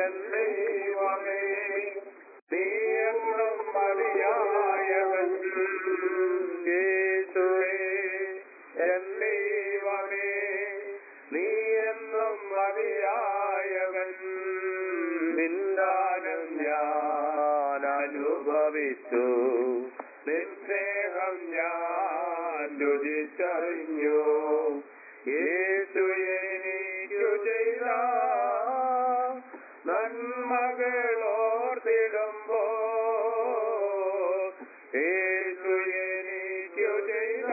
N ദൈവമേ നീ എന്നും മതിയായവൻ യേശുവേ എൻ ദൈവമേ നീ എന്നും മതിയായവൻ നിന്ദാനം ഞാൻ അനുഭവിച്ചു നിസ്നേഹം ഞാൻ രുചിച്ചറിഞ്ഞു യേശു എനിക്കു ചെയ്ത നന്മകളോർത്തിടുമ്പോ യേശു എനിക്കു ചെയ്ത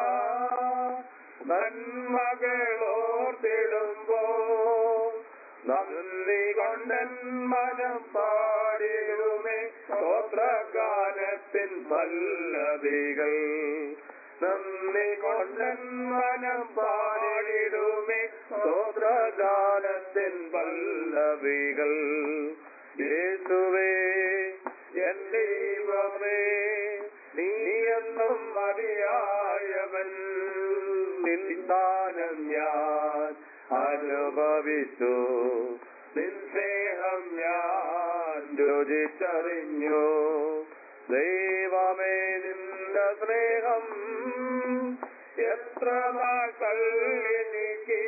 നന്മകളോർത്തിടുമ്പോ നന്ദി കൊണ്ടൻ മനം പാടിടുമേ സ്തോത്രഗാനത്തിൻ പല്ലവികൾ നന്ദി കൊണ്ടൻ മനം പാടിടുമേ സ്തോത്രഗാനത്തിൻ പല്ലവികൾ യേശുവേ എൻ ദൈവമേ നീ എന്നും മതിയായവൻ നിന്ദാനം ഞാൻ അനുഭവിച്ചു നിൻ സ്നേഹം ഞാൻ രുചിച്ചറിഞ്ഞു ദൈവമേ നിന്റെ സ്നേഹം എത്ര നാൾ തള്ളിനിക്ക്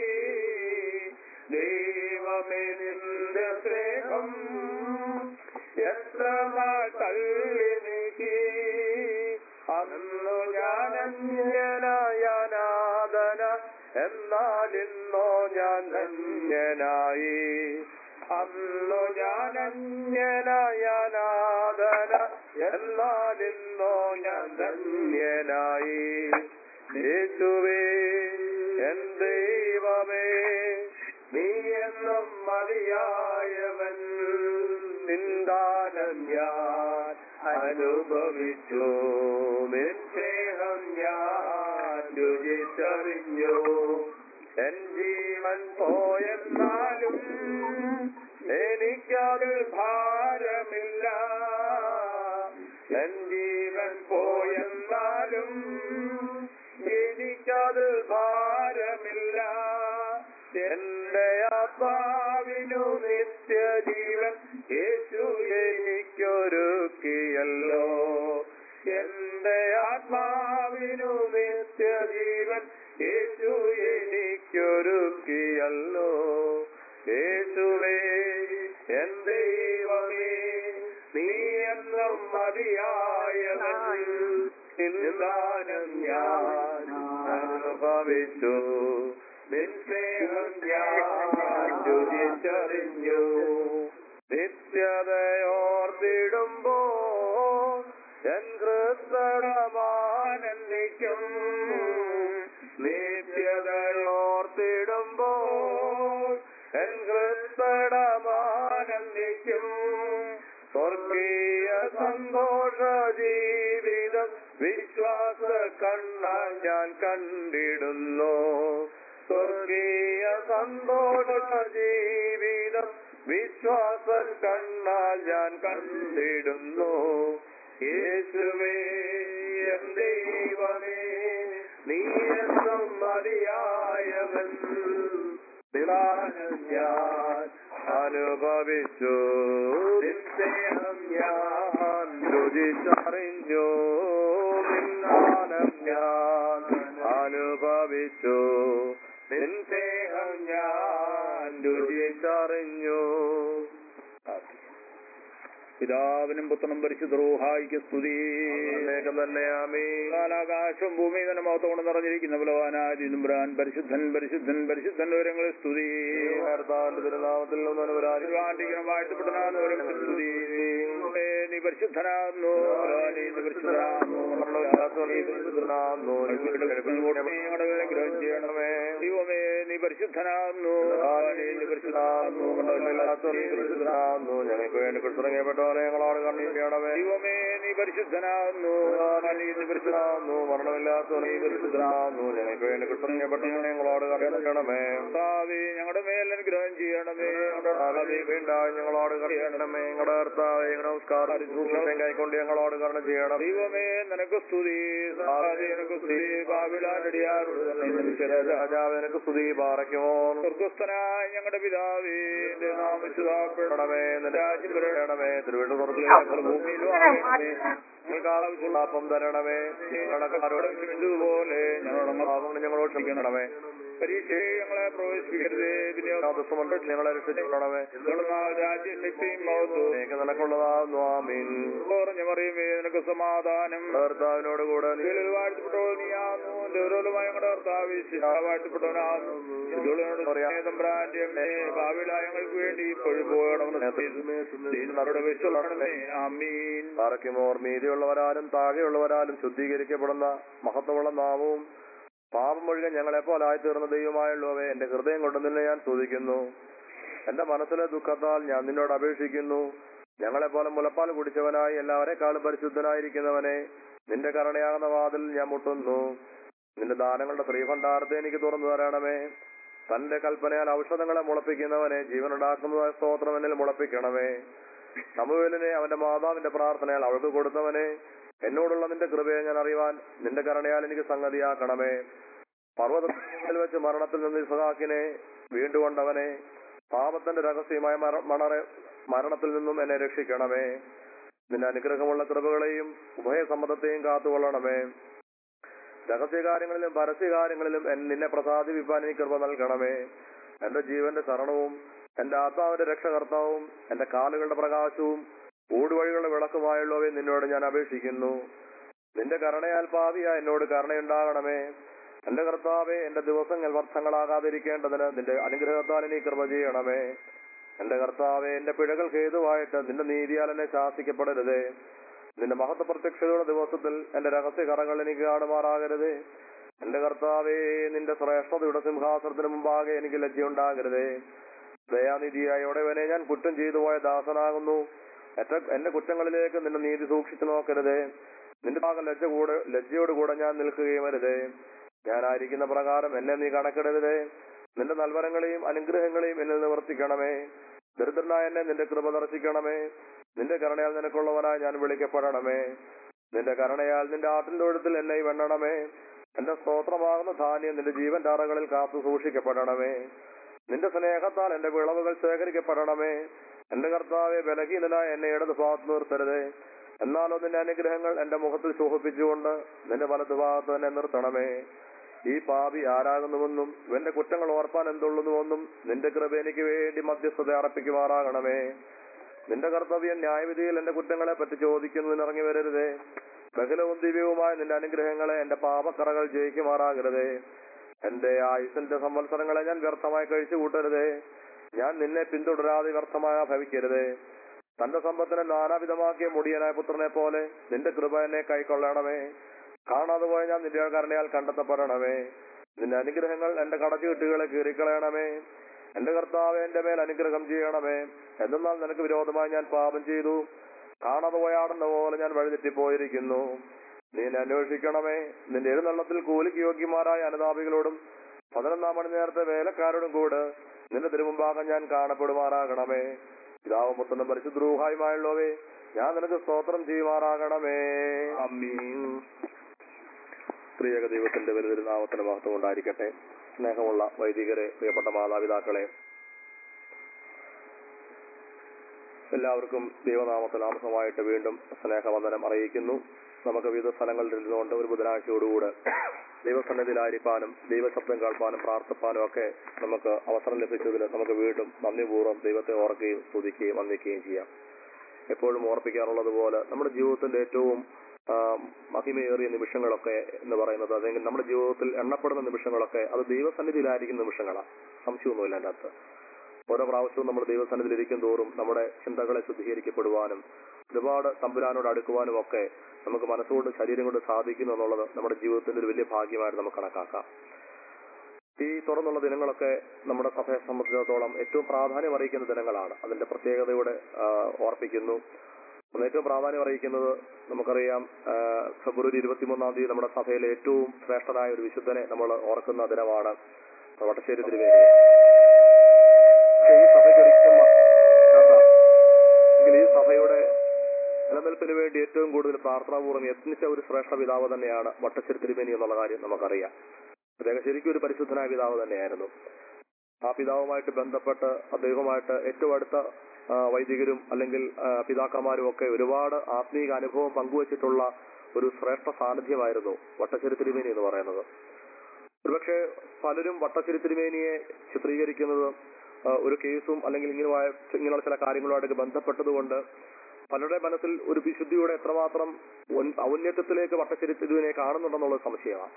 ദൈവമേ നിന്റെ സ്നേഹം എത്ര നാൾ തള്ളിനിക്ക് അന്നു ഞാൻ അന്യനായനാഥന എന്നാൽ ഇന്നോ ഞാൻ ധന്യനായി അന്നു ഞാൻ അന്യനായനാഥന എന്നാൽ ഇന്നോ ഞാൻ ധന്യനായി യേശുവേ എൻ ദൈവമേ നീ എന്നും മതിയായവൻ നിന്ദാനം ഞാൻ അനുഭവിച്ചു നിൻ സ്നേഹം ഞാൻ രുചിച്ചറിഞ്ഞു എൻ ജീവൻ പോയെന്നാലും എനിക്കത് ഭാരമില്ല എൻ ജീവൻ പോയെന്നാലും എനിക്കത് ഭാരമില്ല എന്റെ ആത്മാവിനു നിത്യജീവൻ യേശു എനിക്കൊരുക്കിയല്ലോ എന്റെ ആത്മാവിനു നിത്യജീവൻ യേശു എനിക്കൊരുക്കിയല്ലോ യേശുവേ എൻ ദൈവമേ നീ എന്നും മതിയായവൻ നിന്ദാനം ഞാൻ അനുഭവിച്ചു നിൻ സ്നേഹം ഞാൻ രുചിച്ചറിഞ്ഞു നിത്യതയോർത്തിടുമ്പോ എൻ ഹൃദയമാനന്ദിക്കും നിത്യതയോർത്തിടുമ്പോ എൻ ഹൃദയമാനന്ദിക്കും സ്വർഗീയ സന്തോഷ ജീവിതം വിശ്വാസ കണ്ണ ഞാൻ കണ്ടിടുന്നു സ്വർഗീയ സന്തോഷ ജീവിതം വിശ്വാസ കണ്ണ ഞാൻ കണ്ടിടുന്നു യേശുവേ എൻ ദൈവമേ നീ എന്നും മതിയായവൻ നിദാനം ഞാൻ അനുഭവിച്ചു നിൻ സ്നേഹം ഞാൻ രുചിച്ചറിഞ്ഞു നിന്നാനം ഞാൻ അനുഭവിച്ചു നിൻ സ്നേഹം ഞാൻ രുചിച്ചറിഞ്ഞു പിതാവിനും പുത്രനും പരിശുദ്ധ സ്തുതി തന്നെ ആമേ ആകാശം ഭൂമി തന്നെ മഹത്വം നിറഞ്ഞിരിക്കുന്ന ബലവാനാജിനുംബ്രാൻ പരിശുദ്ധൻ പരിശുദ്ധൻ പരിശുദ്ധൻ വിവരങ്ങളെ സ്തുതി കർത്താവിന്റെ തിരുനാമത്തിൽ തിരുവാണ്ടിക്കണം വാഴ്ത്തപ്പെട്ടനാകുന്നു സ്തുതി ദൈവമേ, നീ പരിശുദ്ധനാകുന്നു ബലവാനേ, നീ പരിശുദ്ധനാകുന്നു ഞങ്ങളുടെ മേൽ അനുഗ്രഹം ചെയ്യണമേ ദൈവമേ നീ പരിശുദ്ധനാകുന്നു ബലവാനേ, നീ പരിശുദ്ധനാകുന്നു ഞങ്ങൾക്ക് വേണ്ടി കൃഷ്ണപ്പെട്ടവനെ ഞങ്ങളോട് കണ്ണീരണമേ ദൈവമേ നീ പരിശുദ്ധനാകുന്നു ബലവാനേ, നീ പരിശുദ്ധനാകുന്നു മരണമില്ലാത്തവനെ കൃഷിതനാകുന്നു ഞങ്ങൾക്ക് വേണ്ടി കൃഷ്ണപ്പെട്ടവനെ ഞങ്ങളോട് കണ്ണീരണമേ കർത്താവേ ഞങ്ങളുടെ മേൽ അനുഗ്രഹം ചെയ്യണമേ കർത്താവേ, വീണ്ടായി ഞങ്ങളോട് കറിയണമേ ഞങ്ങളുടെ കർത്താവെ ഞങ്ങളുടെ നമസ്കാരം ശുശ്രൂഷയും കൈക്കൊണ്ട് ഞങ്ങളോട് കരുണ ചെയ്യണം ദൈവമേ നിനക്ക് സ്തുതി സഹാദി നിനക്ക് സ്തുതി ബാബിലാനടിയാരോട് തന്നെ നിൽക്കരുത്. രാജാവ് എനിക്ക് സ്തുതി പാറയ്ക്കുമോ സ്വർഗസ്ഥനായ ഞങ്ങളുടെ പിതാവേ നിന്റെ നാമശുതാപ്പെടണമേ നിന്റെ രാജ്യം വരണമേ തിരുവനന്തപുരത്തിലെ ഭൂമിയിലും ആകണമേ ഞങ്ങൾക്ക് ആവശ്യമുള്ള അപ്പം തരണമേ കണക്കാരോട് ക്ഷമിച്ചതുപോലെ ഞങ്ങളുടെ പാപങ്ങൾ ഞങ്ങളോട് ക്ഷമിക്കണമേ പരീക്ഷയെ ഞങ്ങളെ പ്രവേശിപ്പിക്കരുതേ പിന്നെ ദിവസമുണ്ട് ഞങ്ങളെ രക്ഷിക്കണമേ രാജ്യശക്തിയും മഹത്വവും എനിക്ക് നിനക്കുള്ളതാകുന്നു ആമീൻ കുറഞ്ഞ മറിയുമേ നിനക്ക് സമാധാനം കർത്താവിനോട് കൂടെ നീ ഇതിൽ വാഴ്ത്തപ്പെട്ടവൾ നീയാന്നു ദൗരവുമായ ഞങ്ങളുടെ കർത്താവ് വാഴ്ത്തപ്പെട്ടവനാകുന്നു തമ്പ്രാന്റെ അമ്മേ ഭാവിയിലായ ഞങ്ങൾക്ക് വേണ്ടി ഇപ്പോഴും പോകണമെന്ന് വെച്ചുള്ളണമേ ആമീൻ പാറയ്ക്കുമോർ മീതിയുള്ളവരാലും താഴെയുള്ളവരാലും ശുദ്ധീകരിക്കപ്പെടുന്ന മഹത്വമുള്ള നാമവും പാപം ഒഴികെ ഞങ്ങളെ പോലായി തീർന്ന ദൈവമായുള്ളവേ എന്റെ ഹൃദയം കൊണ്ട് നിന്നെ ഞാൻ സ്തുതിക്കുന്നു എന്റെ മനസ്സിലെ ദുഃഖത്താൽ ഞാൻ നിന്നോട് അപേക്ഷിക്കുന്നു ഞങ്ങളെ പോലെ മുലപ്പാൽ കുടിച്ചവനായി എല്ലാവരെക്കാളും പരിശുദ്ധനായിരിക്കുന്നവനെ നിന്റെ കരുണയാകുന്ന വാതിൽ ഞാൻ മുട്ടുന്നു നിന്റെ ദാനങ്ങളുടെ ശ്രീഭണ്ഡാരത്തെ എനിക്ക് തുറന്നു തരണമേ തന്റെ കൽപ്പനയാൽ ഔഷധങ്ങളെ മുളപ്പിക്കുന്നവനെ ജീവനുണ്ടാക്കുന്ന സ്തോത്രം എന്നിൽ മുളപ്പിക്കണമേ സമൂഹലിനെ അവന്റെ മാതാവിന്റെ പ്രാർത്ഥനയാൽ അവൾക്ക് കൊടുത്തവനെ എന്നോടുള്ള നിന്റെ കൃപയെ ഞാൻ അറിയുവാൻ നിന്റെ കരുണയാൽ എനിക്ക് സംഗതിയാക്കണമേ പർവ്വതത്തിൽ വെച്ച് മരണത്തിൽ നിന്ന് ഇസഹാക്കിനെ വീണ്ടുകൊണ്ടവനെ പാപത്തിന്റെ രഹസ്യമായ മര- മണറെ മരണത്തിൽ നിന്നും എന്നെ രക്ഷിക്കണമേ നിന്റെ അനുഗ്രഹമുള്ള കൃപകളെയും ഉഭയസമ്മതത്തെയും കാത്തുകൊള്ളണമേ രഹസ്യകാര്യങ്ങളിലും പരസ്യകാര്യങ്ങളിലും എൻ- നിന്നെ പ്രസാദിപ്പിക്കാൻ എനിക്ക് കൃപ നൽകണമേ എന്റെ ജീവന്റെ ശരണവും എന്റെ ആത്മാവിന്റെ രക്ഷകർത്താവും എന്റെ കാലുകളുടെ പ്രകാശവും ഊടുവഴികളുടെ വിളക്കുമായുള്ളവയെ നിന്നോട് ഞാൻ അപേക്ഷിക്കുന്നു നിന്റെ കരുണയാൽ പാവിയ എന്നോട് കരുണയുണ്ടാകണമേ എന്റെ കർത്താവെ എന്റെ ദിവസങ്ങൾ വ്യർത്ഥങ്ങളാകാതിരിക്കേണ്ടതിന് നിന്റെ അനുഗ്രഹത്താൽ നീ കൃപ ചെയ്യണമേ എന്റെ കർത്താവെ എന്റെ പിഴകൾ ഹേതുവായിട്ട് നിന്റെ നീതിയാൽ എന്നെ ശാസിക്കപ്പെടരുതേ നിന്റെ മഹത്വ പ്രത്യക്ഷതയുടെ ദിവസത്തിൽ എന്റെ രഹസ്യ കറകൾ എനിക്ക് കാണുമാറാകരുതേ എന്റെ കർത്താവേ നിന്റെ ശ്രേഷ്ഠതയുടെ സിംഹാസനത്തിന് മുമ്പാകെ എനിക്ക് ലജ്ജയുണ്ടാകരുതേ ദയാനിധിയായോടെവനെ ഞാൻ കുറ്റം ചെയ്തു പോയ ദാസനാകുന്നു എറ്റ- എന്റെ കുറ്റങ്ങളിലേക്ക് നിന്റെ നീതി സൂക്ഷിച്ചു നോക്കരുതേ നിന്റെ ഭാഗം ലജ്ജ കൂടെ ലജ്ജയോട് കൂടെ ഞാൻ നിൽക്കുകയും അരുതേ ഞാനായിരിക്കുന്ന പ്രകാരം എന്നെ നീ കണക്കിടരുതേ നിന്റെ നൽവരങ്ങളെയും അനുഗ്രഹങ്ങളെയും എന്നിൽ നിവർത്തിക്കണമേ ദരിദ്രനായ എന്നെ നിന്റെ കൃപ ദർശിക്കണമേ നിന്റെ കരുണയാൽ നിനക്കുള്ളവനായി ഞാൻ വിളിക്കപ്പെടണമേ നിന്റെ കരുണയാൽ നിന്റെ ആട്ടിൻ തൊഴുത്തിൽ എന്നെ വെണ്ണണമേ എന്റെ സ്തോത്രമാകുന്ന ധാന്യം നിന്റെ ജീവന്റെ അറകളിൽ കാത്തു സൂക്ഷിക്കപ്പെടണമേ നിന്റെ സ്നേഹത്താൽ എന്റെ വിളവുകൾ ശേഖരിക്കപ്പെടണമേ എന്റെ കർത്താവെ ബലഹീനനായ എന്നെ ഇടത് ഭാഗത്ത് നിർത്തരുതേ എന്നാലോ നിന്റെ അനുഗ്രഹങ്ങൾ എന്റെ മുഖത്തിൽ ശോഭിപ്പിച്ചുകൊണ്ട് നിന്റെ വലതുഭാഗത്ത് തന്നെ നിർത്തണമേ ഈ പാപി ആരാകുന്നുവെന്നും ഇവന്റെ കുറ്റങ്ങൾ ഓർപ്പാൻ എന്തുള്ളുന്നുവെന്നും നിന്റെ കൃപ എനിക്ക് വേണ്ടി മധ്യസ്ഥത അർപ്പിക്കുമാറാകണമേ നിന്റെ കർത്തവ്യം ന്യായവിധിയിൽ എന്റെ കുറ്റങ്ങളെ പറ്റി ചോദിക്കുന്നതിന് ഇറങ്ങി വരരുതേ ബഹലവും ദിവ്യവുമായ നിന്റെ അനുഗ്രഹങ്ങളെ എന്റെ പാപക്കറകൾ ജയിക്കുമാറാകരുതേ എന്റെ ആയുസിന്റെ സംവത്സരങ്ങളെ ഞാൻ വ്യർത്ഥമായി കഴിച്ചു കൂട്ടരുതേ ഞാൻ നിന്നെ പിന്തുടരാതെ വ്യർത്ഥമായ ഭവിക്കരുതേ തന്റെ സമ്പത്തിനെ നാനാവിധമാക്കിയ മുടിയനായ പുത്രനെ പോലെ നിന്റെ കൃപ എന്നെ കൈക്കൊള്ളണമേ കാണാതെ പോയ ഞാൻ നിന്റെ കരുണയാൽ കണ്ടെത്തപ്പെടണമേ നിന്റെ അനുഗ്രഹങ്ങൾ എന്റെ കടച്ചുകെട്ടുകളെ കീറിക്കളയണമേ എന്റെ കർത്താവ് എന്റെ മേൽ അനുഗ്രഹം ചെയ്യണമേ എന്നാൽ നിനക്ക് വിരോധമായി ഞാൻ പാപം ചെയ്തു കാണാതെ പോയാടുന്ന പോലെ ഞാൻ വഴിതെറ്റിപ്പോയിരിക്കുന്നു നീ എന്നെ അന്വേഷിക്കണമേ നിന്റെ എഴുന്നള്ളത്തിൽ കൂലിക്ക് യോഗ്യമാരായ അനുതാപികളോടും പതിനൊന്നാം മണി നേരത്തെ വേലക്കാരോടും കൂടെ നിന്റെ തിരുമുമ്പാകം ഞാൻ കാണപ്പെടുമാറാകണമേ പിതാവും പുത്രനും പരിശുദ്രൂഹായുമായുള്ളവേ ഞാൻ നിനക്ക് സ്തോത്രം ചെയ്യുമാറാകണമേ അമ്മീൻ പ്രിയക ദൈവത്തിന്റെ വലുതിരുനാമത്തിന് മഹത്വം ഉണ്ടായിരിക്കട്ടെ സ്നേഹമുള്ള വൈദികരെ പ്രിയപ്പെട്ട മാതാപിതാക്കളെ എല്ലാവർക്കും ദൈവനാമത്തിൽ ആമസമായിട്ട് വീണ്ടും സ്നേഹവന്ദനം അറിയിക്കുന്നു നമുക്ക് വിവിധ സ്ഥലങ്ങളിൽ ഇരുന്നുകൊണ്ട് ഒരു ബുധനാഴ്ചയോടുകൂടെ ദൈവസന്നിധിയിലായിരിക്കാനും ദൈവശബ്ദം കേൾപ്പാനും പ്രാർത്ഥിപ്പാനും ഒക്കെ നമുക്ക് അവസരം ലഭിച്ചതിൽ നമുക്ക് വീണ്ടും നന്ദിപൂർവ്വം ദൈവത്തെ ഓർക്കുകയും സ്തുതിക്കുകയും വന്ദിക്കുകയും ചെയ്യാം എപ്പോഴും ഓർപ്പിക്കാറുള്ളത് പോലെ നമ്മുടെ ജീവിതത്തിന്റെ ഏറ്റവും ആ, മഹിമയേറിയ നിമിഷങ്ങളൊക്കെ എന്ന് പറയുന്നത് അല്ലെങ്കിൽ നമ്മുടെ ജീവിതത്തിൽ എണ്ണപ്പെടുന്ന നിമിഷങ്ങളൊക്കെ അത് ദൈവസന്നിധിയിലായിരിക്കുന്ന നിമിഷങ്ങളാണ് സംശയമൊന്നുമില്ല എൻ്റെ അകത്ത് ഓരോ പ്രാവശ്യവും നമ്മൾ ദൈവസന്നിധിയിൽ ഇരിക്കും തോറും നമ്മുടെ ചിന്തകളെ ശുദ്ധീകരിക്കപ്പെടുവാനും ഒരുപാട് തമ്പുരാനോട് അടുക്കുവാനും ഒക്കെ നമുക്ക് മനസ്സുകൊണ്ട് ശരീരം കൊണ്ട് സാധിക്കുന്നു എന്നുള്ളത് നമ്മുടെ ജീവിതത്തിന്റെ ഒരു വലിയ ഭാഗ്യമായിട്ട് നമുക്ക് കണക്കാക്കാം ഈ തുറന്നുള്ള ദിനങ്ങളൊക്കെ നമ്മുടെ സഭയെ സംബന്ധിച്ചിടത്തോളം ഏറ്റവും പ്രാധാന്യം അറിയിക്കുന്ന ദിനങ്ങളാണ് അതിന്റെ പ്രത്യേകതയോടെ ആ, ഓർപ്പിക്കുന്നു ഒന്ന് ഏറ്റവും പ്രാധാന്യം അറിയിക്കുന്നത് നമുക്കറിയാം ആ, ഫെബ്രുവരി ഇരുപത്തിമൂന്നാം തീയതി നമ്മുടെ സഭയിലെ ഏറ്റവും ശ്രേഷ്ഠനായ ഒരു വിശുദ്ധനെ നമ്മൾ ഓർക്കുന്ന ദിനമാണ് വട്ടശ്ശേരി തിരുവേദി പക്ഷേ ഈ സഭയ്ക്ക് ഒരിക്കലും മറക്കാത്ത, എങ്കിൽ ഈ സഭയുടെ നിലനിൽപ്പിന് വേണ്ടി ഏറ്റവും കൂടുതൽ പ്രാർത്ഥനാപൂർവ്വം യത്നിച്ച ഒരു ശ്രേഷ്ഠ പിതാവ് തന്നെയാണ് വട്ടശ്ശേരി തിരുമേനി എന്നുള്ള കാര്യം നമുക്കറിയാം അദ്ദേഹം ശരിക്കും ഒരു പരിശുദ്ധനായ പിതാവ് തന്നെയായിരുന്നു ആ പിതാവുമായിട്ട് ബന്ധപ്പെട്ട് അദ്ദേഹവുമായിട്ട് ഏറ്റവും അടുത്ത ആ, വൈദികരും അല്ലെങ്കിൽ ആ, പിതാക്കന്മാരും ഒക്കെ ഒരുപാട് ആത്മീക അനുഭവം പങ്കുവച്ചിട്ടുള്ള ഒരു ശ്രേഷ്ഠ സാന്നിധ്യമായിരുന്നു വട്ടശ്ശേരി തിരുമേനി എന്ന് പറയുന്നത് ഒരുപക്ഷെ പലരും വട്ടശ്ശേരി തിരുമേനിയെ ചിത്രീകരിക്കുന്നത് ആ, ഒരു കേസും അല്ലെങ്കിൽ ഇങ്ങനെ ഇങ്ങനെയുള്ള ചില കാര്യങ്ങളുമായിട്ട് ബന്ധപ്പെട്ടതുകൊണ്ട് പലരുടെ മനസ്സിൽ ഒരു വിശുദ്ധിയുടെ എത്രമാത്രം ഉൻ- ഔന്നത്യത്തിലേക്ക് വട്ടശ്ശേരി തിരുവിനെ കാണുന്നുണ്ടെന്നുള്ള സംശയമാണ്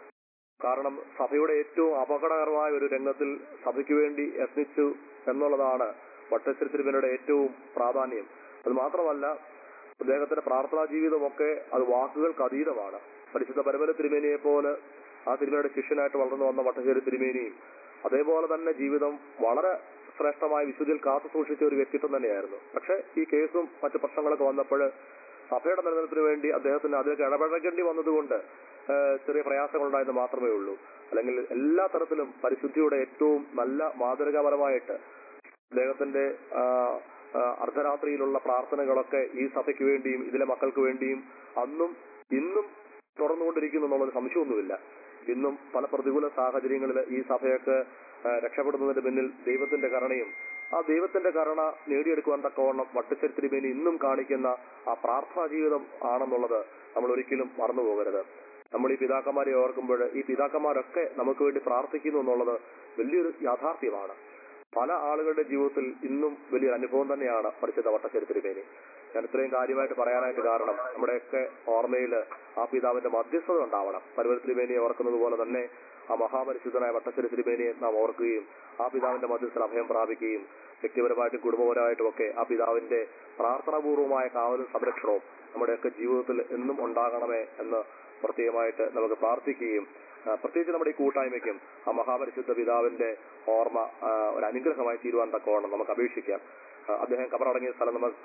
കാരണം സഭയുടെ ഏറ്റവും അപകടകരമായ ഒരു രംഗത്തിൽ സഭയ്ക്ക് വേണ്ടി യത്നിച്ചു എന്നുള്ളതാണ് വട്ടശ്ശേരി തിരുമേനിയുടെ ഏറ്റവും പ്രാധാന്യം അത് മാത്രമല്ല അദ്ദേഹത്തിന്റെ പ്രാർത്ഥനാ ജീവിതമൊക്കെ അത് വാക്കുകൾക്ക് അതീതമാണ് പരിശുദ്ധ പരമല തിരുമേനിയെ പോലെ ആ തിരുമേനിയുടെ ശിഷ്യനായിട്ട് വളർന്നു വന്ന വട്ടശ്ശേരി തിരുമേനിയും അതേപോലെ തന്നെ ജീവിതം വളരെ ശ്രേഷ്ഠമായ വിശുദ്ധിയിൽ കാത്തു സൂക്ഷിച്ച ഒരു വ്യക്തിത്വം തന്നെയായിരുന്നു പക്ഷെ ഈ കേസും മറ്റു പ്രശ്നങ്ങളൊക്കെ വന്നപ്പോൾ സഭയുടെ നിലനിൽപ്പിന് വേണ്ടി അദ്ദേഹത്തിന് അതിലേക്ക് ഇടപെടേണ്ടി വന്നതുകൊണ്ട് ഏഹ്, ചെറിയ പ്രയാസങ്ങൾ ഉണ്ടായെന്ന് മാത്രമേ ഉള്ളൂ അല്ലെങ്കിൽ എല്ലാ തരത്തിലും പരിശുദ്ധിയുടെ ഏറ്റവും നല്ല മാതൃകാപരമായിട്ട് അദ്ദേഹത്തിന്റെ ആ, ആ, അർദ്ധരാത്രിയിലുള്ള പ്രാർത്ഥനകളൊക്കെ ഈ സഭയ്ക്ക് വേണ്ടിയും ഇതിലെ മക്കൾക്ക് വേണ്ടിയും അന്നും ഇന്നും തുറന്നുകൊണ്ടിരിക്കുന്നു എന്നുള്ളത് സംശയമൊന്നുമില്ല ഇന്നും പല പ്രതികൂല സാഹചര്യങ്ങളിൽ ഈ സഭയൊക്കെ ആ, രക്ഷപ്പെടുന്നതിന്റെ പിന്നിൽ ദൈവത്തിന്റെ കരുണയും ആ ദൈവത്തിന്റെ കരുണ നേടിയെടുക്കുവാൻ തക്കവണ്ണം വട്ടച്ചരിത്രിമേനി ഇന്നും കാണിക്കുന്ന ആ പ്രാർത്ഥനാ ജീവിതം ആണെന്നുള്ളത് നമ്മൾ ഒരിക്കലും മറന്നു പോകരുത് നമ്മൾ ഈ പിതാക്കന്മാരെ ഓർക്കുമ്പോൾ ഈ പിതാക്കന്മാരൊക്കെ നമുക്ക് വേണ്ടി പ്രാർത്ഥിക്കുന്നു എന്നുള്ളത് വലിയൊരു യാഥാർത്ഥ്യമാണ് പല ആളുകളുടെ ജീവിതത്തിൽ ഇന്നും വലിയൊരു അനുഭവം തന്നെയാണ് പരിശുദ്ധ വട്ടച്ചരിത്രിമേനി ഞാൻ ഇത്രയും കാര്യമായിട്ട് പറയാനായിട്ട് കാരണം നമ്മുടെയൊക്കെ ഓർമ്മയിൽ ആ പിതാവിന്റെ മധ്യസ്ഥത ഉണ്ടാവണം പരുവൽ തിരുമേനിയെ ഓർക്കുന്നത് പോലെ തന്നെ ആ മഹാപരിശുദ്ധനായ വട്ടശ്ശേരി തിരുമേനിയെ നാം ഓർക്കുകയും ആ പിതാവിന്റെ മധ്യസ്ഥൽ അഭയം പ്രാപിക്കുകയും വ്യക്തിപരമായിട്ടും കുടുംബപരമായിട്ടും ഒക്കെ ആ പിതാവിന്റെ പ്രാർത്ഥനാപൂർവമായ കാവലും സംരക്ഷണവും നമ്മുടെയൊക്കെ ജീവിതത്തിൽ എന്നും ഉണ്ടാകണമേ എന്ന് പ്രത്യേകമായിട്ട് നമുക്ക് പ്രാർത്ഥിക്കുകയും ആ, പ്രത്യേകിച്ച് നമ്മുടെ ഈ കൂട്ടായ്മയ്ക്കും ആ മഹാപരിശുദ്ധ പിതാവിന്റെ ഓർമ്മ ആ, ഒരു അനുഗ്രഹമായി തീരുവാൻ തക്കവണ്ണം നമുക്ക് അപേക്ഷിക്കാം ആ, അദ്ദേഹം കബറടങ്ങിയ സ്ഥലം നമുക്ക്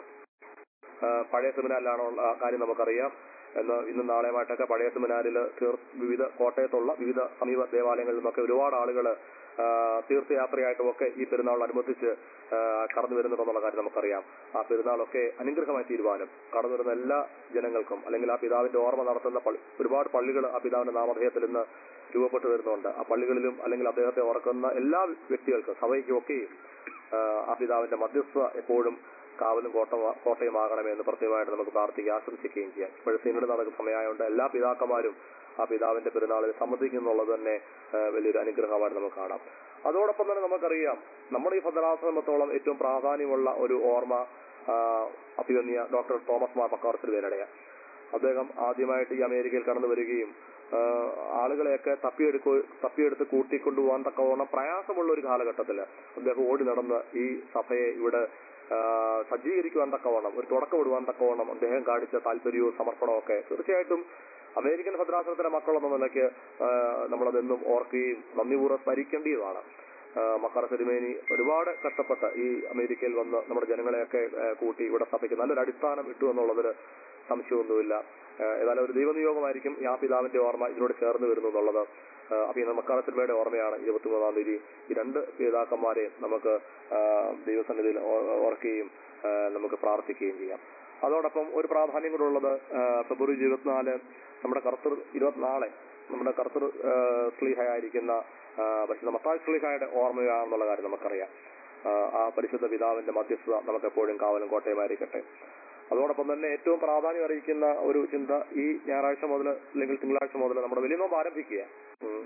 ആ, പഴയ സെമിനാറിലാണോ ഉള്ള ആ കാര്യം നമുക്കറിയാം എന്ന് ഇന്നും നാളെയുമായിട്ടൊക്കെ പഴയ സെമിനാറിൽ തീർ വിവിധ കോട്ടയത്തുള്ള വിവിധ സമീപ ദേവാലയങ്ങളിൽ നിന്നൊക്കെ ഒരുപാട് ആളുകൾ തീർത്ഥയാത്രയായിട്ടും ഒക്കെ ഈ പെരുന്നാളിനനുബന്ധിച്ച് ആ, കടന്നു വരുന്നുണ്ടെന്നുള്ള കാര്യം നമുക്കറിയാം ആ പെരുന്നാളൊക്കെ അനുഗ്രഹമായി തീരുവാനും കടന്നു വരുന്ന എല്ലാ ജനങ്ങൾക്കും അല്ലെങ്കിൽ ആ പിതാവിന്റെ ഓർമ്മ നടത്തുന്ന പള്ളി ഒരുപാട് പള്ളികൾ ആ പിതാവിന്റെ നാമധേയത്തിൽ ഇന്ന് രൂപപ്പെട്ടു വരുന്നുണ്ട് ആ പള്ളികളിലും അല്ലെങ്കിൽ അദ്ദേഹത്തെ ഓർക്കുന്ന എല്ലാ വ്യക്തികൾക്കും സഭയ്ക്കും ഒക്കെയും ആ, ആ പിതാവിന്റെ മധ്യസ്ഥ എപ്പോഴും കാവലും കോട്ട കോട്ടയുമാകണമെന്ന് പ്രത്യേകമായിട്ട് നമുക്ക് പ്രാർത്ഥിക്കുക ആശംസിക്കുകയും ചെയ്യാം ഇപ്പോഴും സീനിയുടെ നടക്കുന്ന സമയമായതുകൊണ്ട് എല്ലാ പിതാക്കന്മാരും ആ പിതാവിന്റെ പെരുന്നാളിൽ സംബന്ധിക്കുന്നുള്ളത് തന്നെ ആ, വലിയൊരു അനുഗ്രഹമായിട്ട് നമുക്ക് കാണാം അതോടൊപ്പം തന്നെ നമുക്കറിയാം നമ്മുടെ ഈ ഭദ്രാശ്രമത്തോളം ഏറ്റവും പ്രാധാന്യമുള്ള ഒരു ഓർമ്മ ആ, അഭിവന്യ ഡോക്ടർ തോമസ് മാർ പക്കാർത്തിൽ വേനടയ അദ്ദേഹം ആദ്യമായിട്ട് ഈ അമേരിക്കയിൽ കടന്നു വരികയും ആ, ആളുകളെയൊക്കെ തപ്പിയെടുക്കു തപ്പിയെടുത്ത് കൂട്ടിക്കൊണ്ടുപോകാൻ തക്കവണ്ണം പ്രയാസമുള്ള ഒരു കാലഘട്ടത്തിൽ അദ്ദേഹം ഓടി നടന്ന് ഈ സഭയെ ഇവിടെ ആ, സജ്ജീകരിക്കുവാൻ തക്കവണ്ണം ഒരു തുടക്കം ഇടുവാൻ തക്കവണ്ണം അദ്ദേഹം കാണിച്ച താല്പര്യവും സമർപ്പണവും ഒക്കെ തീർച്ചയായിട്ടും അമേരിക്കൻ ഭദ്രാസനത്തിലെ മക്കളെന്ന നിലയ്ക്ക് ആ, നമ്മളതെന്നും ഓർക്കുകയും നന്ദിപൂർവ്വം സ്മരിക്കേണ്ടതുമാണ് ആ, മക്കറ തിരുമേനി ഒരുപാട് കഷ്ടപ്പെട്ട് ഈ അമേരിക്കയിൽ വന്ന് നമ്മുടെ ജനങ്ങളെയൊക്കെ ആ, കൂട്ടി ഇവിടെ സഭയ്ക്ക് നല്ലൊരു അടിസ്ഥാനം ഇട്ടു എന്നുള്ളതിൽ സംശയമൊന്നുമില്ല ആ, ഏതായാലും ഒരു ദൈവനിയോഗമായിരിക്കും ഈ ആ പിതാവിന്റെ ഓർമ്മ ഇതിനോട് ചേർന്ന് വരുന്നു എന്നുള്ളത് ആ, അപ്പൊ ഈ മക്കാറ തിരുമയുടെ ഓർമ്മയാണ് ഇരുപത്തിമൂന്നാം തീയതി ഈ രണ്ട് പിതാക്കന്മാരെ നമുക്ക് ആ, ദൈവസന്നിധിയിൽ ഓ- ഓർക്കുകയും ആ, നമുക്ക് പ്രാർത്ഥിക്കുകയും ചെയ്യാം അതോടൊപ്പം ഒരു പ്രാധാന്യം കൂടെ ഉള്ളത് ആ, ഫെബ്രുവരി ഇരുപത്തിനാല് നമ്മുടെ കർത്തൃ ഇരുപത്തിനാളെ നമ്മുടെ കർത്തൃ ആ, സ്ലീഹയായിരിക്കുന്ന ആ, പരിശുദ്ധ മത്തായ സ്ലീഹയുടെ ഓർമ്മയാണെന്നുള്ള കാര്യം നമുക്കറിയാം ആ, ആ പരിശുദ്ധ പിതാവിന്റെ മധ്യസ്ഥത നമുക്ക് എപ്പോഴും കാവലും കോട്ടയമായിരിക്കട്ടെ അതോടൊപ്പം തന്നെ ഏറ്റവും പ്രാധാന്യം അറിയിക്കുന്ന ഒരു ചിന്ത ഈ ഞായറാഴ്ച മുതൽ അല്ലെങ്കിൽ തിങ്കളാഴ്ച മുതൽ നമ്മുടെ വലിയ നോമ്പ് ആരംഭിക്കുക ഉം.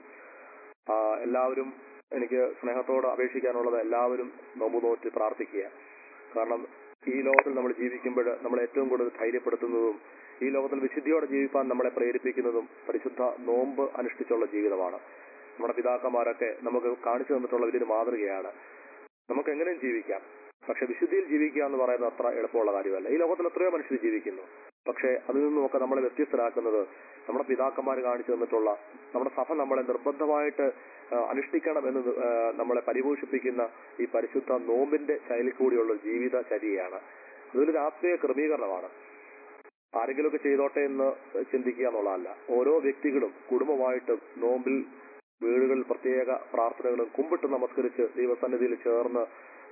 ആ, എല്ലാവരും എനിക്ക് സ്നേഹത്തോട് അപേക്ഷിക്കാനുള്ളത് എല്ലാവരും നോമ്പ് നോറ്റ് പ്രാർത്ഥിക്കുക കാരണം ഈ ലോകത്തിൽ നമ്മൾ ജീവിക്കുമ്പോൾ നമ്മളെ ഏറ്റവും കൂടുതൽ ധൈര്യപ്പെടുത്തുന്നതും ഈ ലോകത്തിൽ വിശുദ്ധിയോടെ ജീവിക്കാൻ നമ്മളെ പ്രേരിപ്പിക്കുന്നതും പരിശുദ്ധ നോമ്പ് അനുഷ്ഠിച്ചുള്ള ജീവിതമാണ് നമ്മുടെ പിതാക്കന്മാരൊക്കെ നമുക്ക് കാണിച്ചു തന്നിട്ടുള്ള വലിയൊരു മാതൃകയാണ് നമുക്ക് എങ്ങനെയും ജീവിക്കാം പക്ഷെ വിശുദ്ധിയിൽ ജീവിക്കുക എന്ന് പറയുന്നത് അത്ര എളുപ്പമുള്ള കാര്യമല്ല ഈ ലോകത്തിൽ എത്രയോ മനുഷ്യർ ജീവിക്കുന്നു പക്ഷെ അതിൽ നിന്നുമൊക്കെ നമ്മളെ വ്യത്യസ്തരാക്കുന്നത് നമ്മുടെ പിതാക്കന്മാർ കാണിച്ചു തന്നിട്ടുള്ള നമ്മുടെ സഭ നമ്മളെ നിർബന്ധമായിട്ട് ആ, അനുഷ്ഠിക്കണം എന്ന് ആ, നമ്മളെ പരിപോഷിപ്പിക്കുന്ന ഈ പരിശുദ്ധ നോമ്പിന്റെ ശൈലി കൂടിയുള്ള ഒരു ജീവിത ചര്യയാണ് അതൊരു ആത്മീയ ക്രമീകരണമാണ് ആരെങ്കിലുമൊക്കെ ചെയ്തോട്ടെ എന്ന് ചിന്തിക്കുക എന്നുള്ളതല്ല ഓരോ വ്യക്തികളും കുടുംബമായിട്ടും നോമ്പിൽ വീടുകളിൽ പ്രത്യേക പ്രാർത്ഥനകളും കുമ്പിട്ട് നമസ്കരിച്ച് ദൈവസന്നിധിയിൽ ചേർന്ന്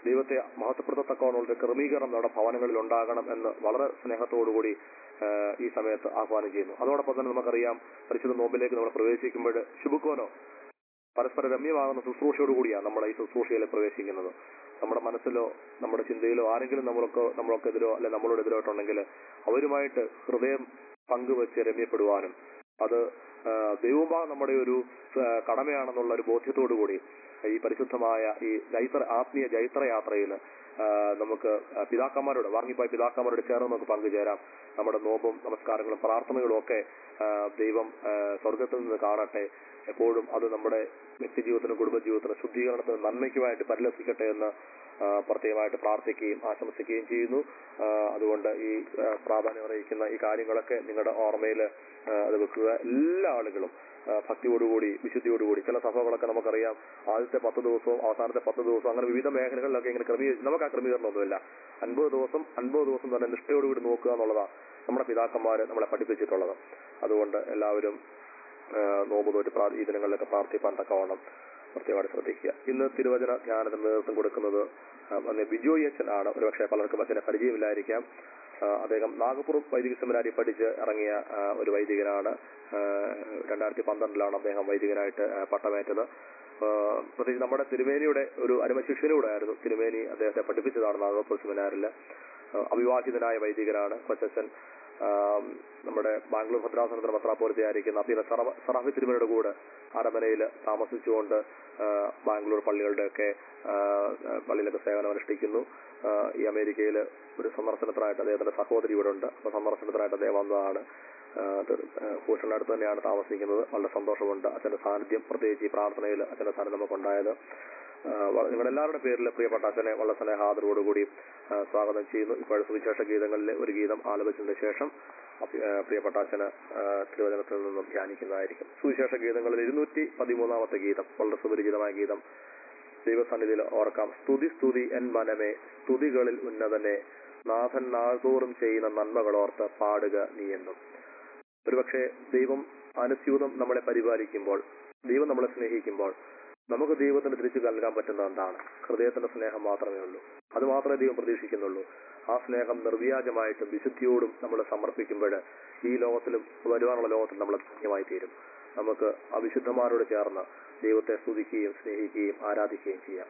ദൈവത്തെ മഹത്വപ്പെടുത്തത്തക്കവണ്ണ ക്രമീകരണം നമ്മുടെ ഭവനങ്ങളിൽ ഉണ്ടാകണം എന്ന് വളരെ സ്നേഹത്തോടുകൂടി ആ, ഈ സമയത്ത് ആഹ്വാനം ചെയ്യുന്നു അതോടൊപ്പം തന്നെ നമുക്കറിയാം പരിശുദ്ധ നോമ്പിലേക്ക് നമ്മൾ പ്രവേശിക്കുമ്പോൾ ശുഭുക്കോനോ പരസ്പര രമ്യമാകുന്ന ശുശ്രൂഷയോടുകൂടിയാണ് നമ്മൾ ഈ ശുശ്രൂഷയിൽ പ്രവേശിക്കുന്നത് നമ്മുടെ മനസ്സിലോ നമ്മുടെ ചിന്തയിലോ ആരെങ്കിലും നമ്മളൊക്കെ നമ്മളൊക്കെതിരോ അല്ലെ നമ്മളോടെതിരോട്ടുണ്ടെങ്കിൽ അവരുമായിട്ട് ഹൃദയം പങ്കുവെച്ച് രമ്യപ്പെടുവാനും അത് ആ, ദൈവമാ നമ്മുടെ ഒരു ആ, കടമയാണെന്നുള്ള ഒരു ബോധ്യത്തോടു കൂടി ഈ പരിശുദ്ധമായ ഈ ജൈത്ര ആത്മീയ ജൈത്രയാത്രയിൽ നമുക്ക് ആ, പിതാക്കന്മാരോട് വാങ്ങിപ്പോയ പിതാക്കന്മാരോട് ചേർന്ന് നമുക്ക് പങ്കുചേരാം നമ്മുടെ നോമ്പും നമസ്കാരങ്ങളും പ്രാർത്ഥനകളും ഒക്കെ ആ, ദൈവം ആ, സ്വർഗത്തിൽ നിന്ന് കാണട്ടെ എപ്പോഴും അത് നമ്മുടെ വ്യക്തിജീവിതത്തിനും കുടുംബജീവിതത്തിനും ശുദ്ധീകരണത്തിനും നന്മയ്ക്കുമായിട്ട് പരിലസിക്കട്ടെ എന്ന് ആ, പ്രത്യേകമായിട്ട് പ്രാർത്ഥിക്കുകയും ആശംസിക്കുകയും ചെയ്യുന്നു ആ, അതുകൊണ്ട് ഈ ആ, പ്രാധാന്യം അറിയിക്കുന്ന ഈ കാര്യങ്ങളൊക്കെ നിങ്ങളുടെ ഓർമ്മയിൽ അത് വെക്കുക എല്ലാ ആളുകളും ആ, ഭക്തിയോടുകൂടി വിശുദ്ധിയോടുകൂടി ചില സഭകളൊക്കെ നമുക്കറിയാം ആദ്യത്തെ പത്ത് ദിവസവും അവസാനത്തെ പത്ത് ദിവസവും അങ്ങനെ വിവിധ മേഖലകളിലൊക്കെ ഇങ്ങനെ ക്രമീകരിച്ച് നമുക്ക് ആ ക്രമീകരണമൊന്നുമില്ല അൻപത് ദിവസം അൻപത് ദിവസം തന്നെ നിഷ്ഠയോടുകൂടി നോക്കുക എന്നുള്ളതാണ് നമ്മുടെ പിതാക്കന്മാര് നമ്മളെ പഠിപ്പിച്ചിട്ടുള്ളത് അതുകൊണ്ട് എല്ലാവരും ആ, നോമ്പ് തോറ്റ് പ്രാ- ഈ ദിനങ്ങളിലൊക്കെ പ്രാർത്ഥിപ്പാൻ തക്കവണ്ണം പ്രത്യേകമായിട്ട് ശ്രദ്ധിക്കുക ഇന്ന് തിരുവചന ധ്യാനത്തിന് നേതൃത്വം കൊടുക്കുന്നത് ആ, അന്ന് ബിജോയ് അച്ഛൻ ആണ് ഒരുപക്ഷെ പലർക്കും അച്ഛനെ പരിചയമില്ലായിരിക്കാം ആ, അദ്ദേഹം നാഗപ്പുറം വൈദിക സെമിനാരി പഠിച്ച് ഇറങ്ങിയ ആ, ഒരു വൈദികനാണ് ആ, രണ്ടായിരത്തി പന്ത്രണ്ടിലാണ് അദ്ദേഹം വൈദികനായിട്ട് ആ, പട്ടമേറ്റത് ആ, പ്രത്യേകിച്ച് നമ്മുടെ തിരുമേനിയുടെ ഒരു അരുമശിഷ്യനൂടെ ആയിരുന്നു തിരുമേനി അദ്ദേഹത്തെ പഠിപ്പിച്ചതാണ് നാഗപ്പുറം സെമിനാറിൽ ആ, അവിവാഹിതനായ വൈദികനാണ് കൊച്ചച്ഛൻ ആ, നമ്മുടെ ബാംഗ്ലൂർ ഭദ്രാസനത്തിന് പത്രാപോലത്തെയായിരിക്കുന്ന പിന്നെ സറാഫി തിരുമലയുടെ കൂടെ അരമനയിൽ താമസിച്ചുകൊണ്ട് ആ, ബാംഗ്ലൂർ പള്ളികളുടെയൊക്കെ ആ, ആ, പള്ളിയിലൊക്കെ സേവനം അനുഷ്ഠിക്കുന്നു ആ, ഈ അമേരിക്കയിൽ ഒരു സന്ദർശനത്തിനായിട്ട് അദ്ദേഹത്തിന്റെ സഹോദരി ഇവിടെ ഉണ്ട് അപ്പൊ സന്ദർശനത്തിനായിട്ട് അദ്ദേഹം വന്നതാണ് ആ, അത്, ആ, ഭൂഷണിന്റെ അടുത്ത് തന്നെയാണ് താമസിക്കുന്നത് വളരെ സന്തോഷമുണ്ട് അച്ഛന്റെ സാന്നിധ്യം പ്രത്യേകിച്ച് ഈ പ്രാർത്ഥനയിൽ അച്ഛന്റെ സാന്നിധ്യം നമുക്കുണ്ടായത് ആ, വ- നിങ്ങളുടെ എല്ലാവരുടെ പേരിൽ പ്രിയപ്പെട്ട അച്ഛനെ വളരെ സ്നേഹാദരവോടുകൂടി ആ, സ്വാഗതം ചെയ്യുന്നു ഇപ്പോഴും സുവിശേഷ ഗീതങ്ങളിലെ ഒരു ഗീതം ആലപിച്ചതിന് ശേഷം അപ്പ- ആ, പ്രിയപ്പെട്ട അച്ഛന് ആ, തിരുവചനത്തിൽ നിന്നും ധ്യാനിക്കുന്നതായിരിക്കും സുവിശേഷ ഗീതങ്ങളിൽ ഇരുന്നൂറ്റി പതിമൂന്നാമത്തെ ഗീതം വളരെ സുപരിചിതമായ ഗീതം ദൈവസന്നിധിയിൽ ഓർക്കാം സ്തുതി സ്തുതി എൻ മനമേ സ്തുതികളിൽ ഉന്നതനെ നാഥൻ നാൾതോറും ചെയ്യുന്ന നന്മകളോർത്ത് പാടുക നീ എന്നും ഒരുപക്ഷെ ദൈവം അനുസ്യൂതം നമ്മളെ പരിപാലിക്കുമ്പോൾ ദൈവം നമ്മളെ സ്നേഹിക്കുമ്പോൾ നമുക്ക് ദൈവത്തിന് തിരിച്ചു നൽകാൻ പറ്റുന്ന എന്താണ് ഹൃദയത്തിന്റെ സ്നേഹം മാത്രമേ ഉള്ളൂ അത് മാത്രമേ ദൈവം പ്രതീക്ഷിക്കുന്നുള്ളൂ ആ സ്നേഹം നിർവ്യാജമായിട്ടും വിശുദ്ധിയോടും നമ്മൾ സമർപ്പിക്കുമ്പോൾ ഈ ലോകത്തിലും വരുവാനുള്ള ലോകത്തിൽ നമ്മൾ ധന്യമായി തീരും നമുക്ക് ആ വിശുദ്ധന്മാരോട് ചേർന്ന് ദൈവത്തെ സ്തുതിക്കുകയും സ്നേഹിക്കുകയും ആരാധിക്കുകയും ചെയ്യാം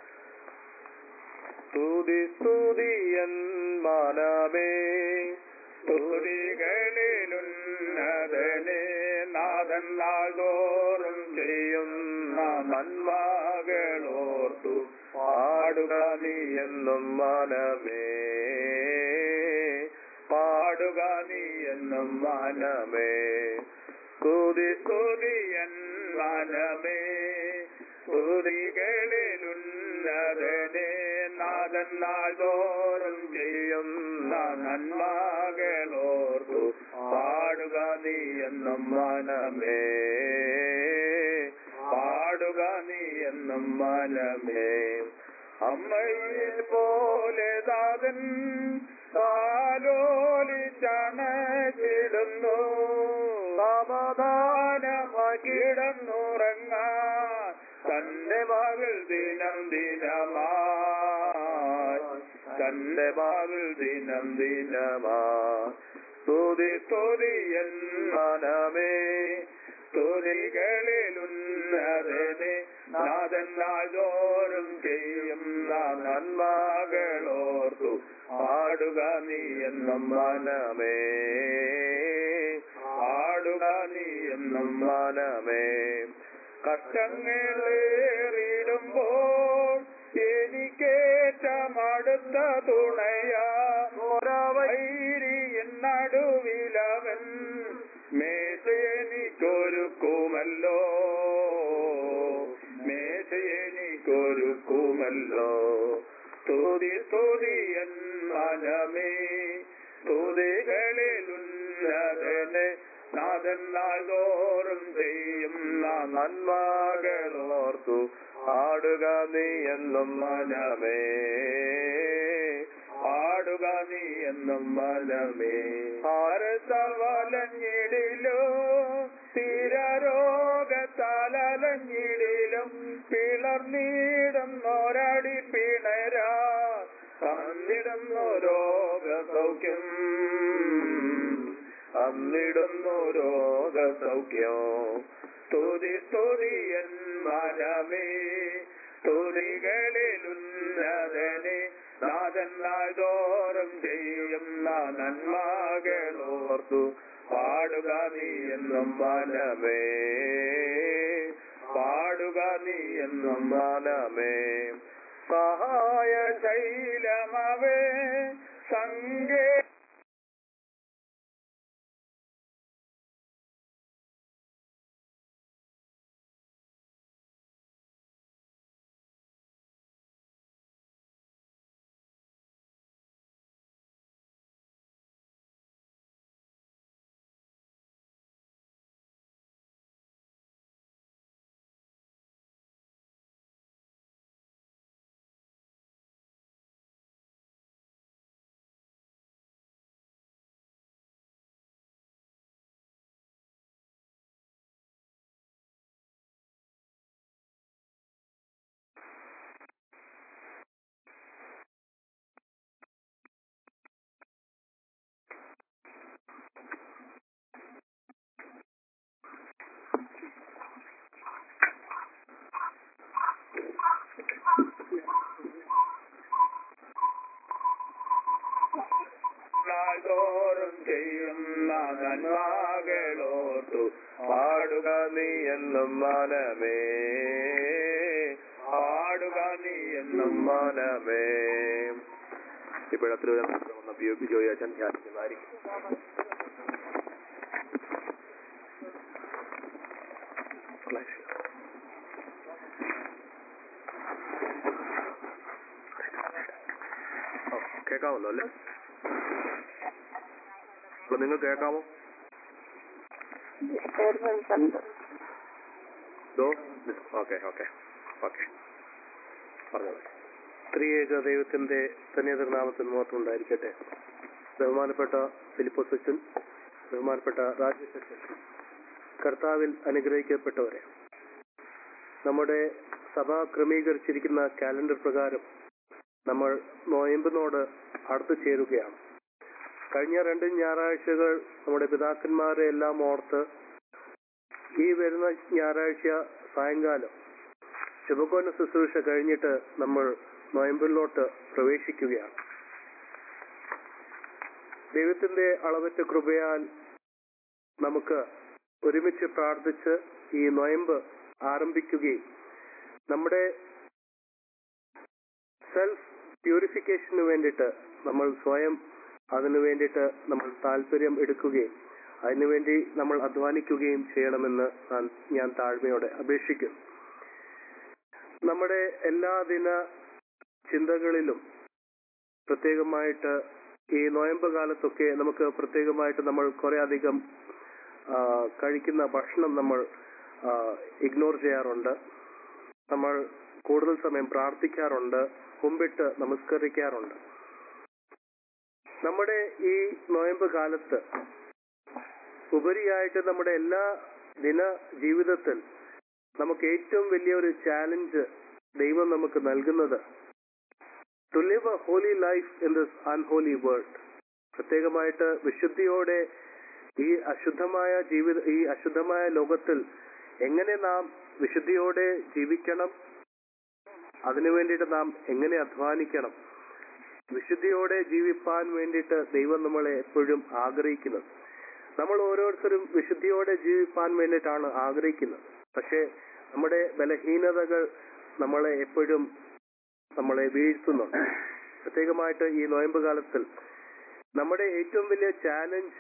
സ്തുതി സ്തുതി എൻ മനമേ സ്തുതികളിലുന്നതനെ നാഥൻ നാൾതോറും ചെയ്യുന്ന നന്മകളോർത്തു പാടുക നീ എന്നും മനമേ പാടുക നീ എന്നും മനമേ സ്തുതി സ്തുതിയൻ മനമേ സ്തുതികളിലുന്നതനെ നാഥൻ നാൾതോറും ചെയ്യുന്ന നന്മകളോർത്തു പാടുക നീ എന്നും മനമേ പാടുക നീ എന്നും മനമേ അമ്മയിൽ പോലെ ദാതൻ താലോലിച്ചണച്ചിടുന്നു സമാധാനമായി കിടന്നുറങ്ങാൻ തന്റെ മകൾ ദിനം ദിനമായി തന്റെ മകൾ ദിനം ദിനമായി സ്തുതി സ്തുതിയൻ മനമേ സ്തുതികളിലുന്നതനെ നാഥൻ നാൾതോറും ചെയ്യുന്ന നന്മകളോർത്തു പാടുക നീ എന്നും മനമേ പാടുക നീ എന്നും മനമേ കഷ്ടങ്ങളേറിടുമ്പോൾ എനിക്കേറ്റമടുത്ത തുണയാ ഒരവൈരിയൻ നടുവിലവൻ മേശയെനിക്കൊരുക്കുമല്ലോ മേശയെനിക്കൊരുക്കുമല്ലോ സ്തുതി സ്തുതിയൻ മനമേ സ്തുതികളിലുന്നതനെ നാഥൻ നാൾതോറും ചെയ്യുന്ന നന്മകളോർത്തു ആടുക നീ എന്നും മനമേ ആടുക നീ എന്നും മനമേ ആരസവലഞ്ഞിടിലോ സ്ഥിരരോഗത്താലഞ്ഞിടിലും പിളർന്നിടും നോരടി പിണരാ അന്നിടുന്നു രോഗസൗഖ്യം അന്നിടുന്നു രോഗസൗഖ്യം സ്തുതി സ്തുതി എൻ മനമേ സ്തുതികളിൽ ഉന്നതനെ നാഥൻ നാൾതോറും ചെയ്യുന്ന നന്മകളോർത്തു പാടുക നീ എന്നും മനമേ പാടുക നീ എന്നും മനമേ സഹായ ശൈലമവേ സംഗേ നാൾതോറും ചെയ്യുന്ന നന്മകളോർത്തു പാടുക നീ എന്നും മനമേ പാടുക നീ എന്നും മനമേ ഇപ്പോഴത്തിൽ വന്ന പി ഒ പി ജോയി അച്ഛൻ ധ്യാനിക്കുന്നതായിരിക്കും ഓ, കേൾക്കാമല്ലോ അല്ലേ അപ്പൊ നിങ്ങൾ കേൾക്കാമോ ദോ ഓക്കെ ഓക്കെ ഓക്കെ പറഞ്ഞോളൂ ത്രിയേക ദൈവത്തിന്റെ സന്നിധനാമത്തിൽ മാത്രം ഉണ്ടായിരിക്കട്ടെ ബഹുമാനപ്പെട്ട ഫിലിപ്പോസ് അച്ഛൻ ബഹുമാനപ്പെട്ട രാജേഷ് അച്ഛൻ കർത്താവിൽ അനുഗ്രഹിക്കപ്പെട്ടവരെ നമ്മുടെ സഭ ക്രമീകരിച്ചിരിക്കുന്ന കാലണ്ടർ പ്രകാരം നമ്മൾ നോയമ്പിനോട് അടുത്തു ചേരുകയാണ് കഴിഞ്ഞ രണ്ട് ഞായറാഴ്ചകൾ നമ്മുടെ പിതാക്കന്മാരെ എല്ലാം ഓർത്ത് ഈ വരുന്ന ഞായറാഴ്ച സായങ്കാലം ശുഭകോന ശുശ്രൂഷ കഴിഞ്ഞിട്ട് നമ്മൾ നോയമ്പിലോട്ട് പ്രവേശിക്കുകയാണ് ദൈവത്തിന്റെ അളവറ്റ കൃപയാൽ നമുക്ക് ഒരുമിച്ച് പ്രാർത്ഥിച്ച് ഈ നോയമ്പ് ആരംഭിക്കുകയും നമ്മുടെ സെൽഫ് പ്യൂരിഫിക്കേഷന് വേണ്ടിയിട്ട് നമ്മൾ സ്വയം അതിനു വേണ്ടിയിട്ട് നമ്മൾ താല്പര്യം എടുക്കുകയും അതിനുവേണ്ടി നമ്മൾ അധ്വാനിക്കുകയും ചെയ്യണമെന്ന് ഞാൻ- ഞാൻ താഴ്മയോടെ അപേക്ഷിക്കുന്നു നമ്മുടെ എല്ലാ ദിന ചിന്തകളിലും പ്രത്യേകമായിട്ട് ഈ നോയമ്പ് കാലത്തൊക്കെ നമുക്ക് പ്രത്യേകമായിട്ട് നമ്മൾ കുറെ അധികം ആ, കഴിക്കുന്ന ഭക്ഷണം നമ്മൾ ഇഗ്നോർ ചെയ്യാറുണ്ട് നമ്മൾ കൂടുതൽ സമയം പ്രാർത്ഥിക്കാറുണ്ട് കുമ്പിട്ട് നമസ്കരിക്കാറുണ്ട് നമ്മുടെ ഈ നോയമ്പ് കാലത്ത് ഉപരിയായിട്ട് നമ്മുടെ എല്ലാ ദിന ജീവിതത്തിൽ നമുക്ക് ഏറ്റവും വലിയൊരു ചാലഞ്ച് ദൈവം നമുക്ക് നൽകുന്നത് to live a holy life in this unholy world പ്രത്യേകമായിട്ട് വിശുദ്ധിയോടെ ഈ അശുദ്ധമായ ജീവിത ഈ അശുദ്ധമായ ലോകത്തിൽ എങ്ങനെ നാം വിശുദ്ധിയോടെ ജീവിക്കണം അതിനു വേണ്ടിയിട്ട് നാം എങ്ങനെ അധ്വാനിക്കണം വിശുദ്ധിയോടെ ജീവിപ്പാൻ വേണ്ടിയിട്ട് ദൈവം നമ്മളെ എപ്പോഴും ആഗ്രഹിക്കുന്നത് നമ്മൾ ഓരോരുത്തരും വിശുദ്ധിയോടെ ജീവിപ്പാൻ വേണ്ടിയിട്ടാണ് ആഗ്രഹിക്കുന്നത് പക്ഷേ നമ്മുടെ ബലഹീനതകൾ നമ്മളെ എപ്പോഴും നമ്മളെ വീഴ്ത്തുന്നുണ്ട് പ്രത്യേകമായിട്ട് ഈ നോയമ്പ് കാലത്തിൽ നമ്മുടെ ഏറ്റവും വലിയ ചാലഞ്ച്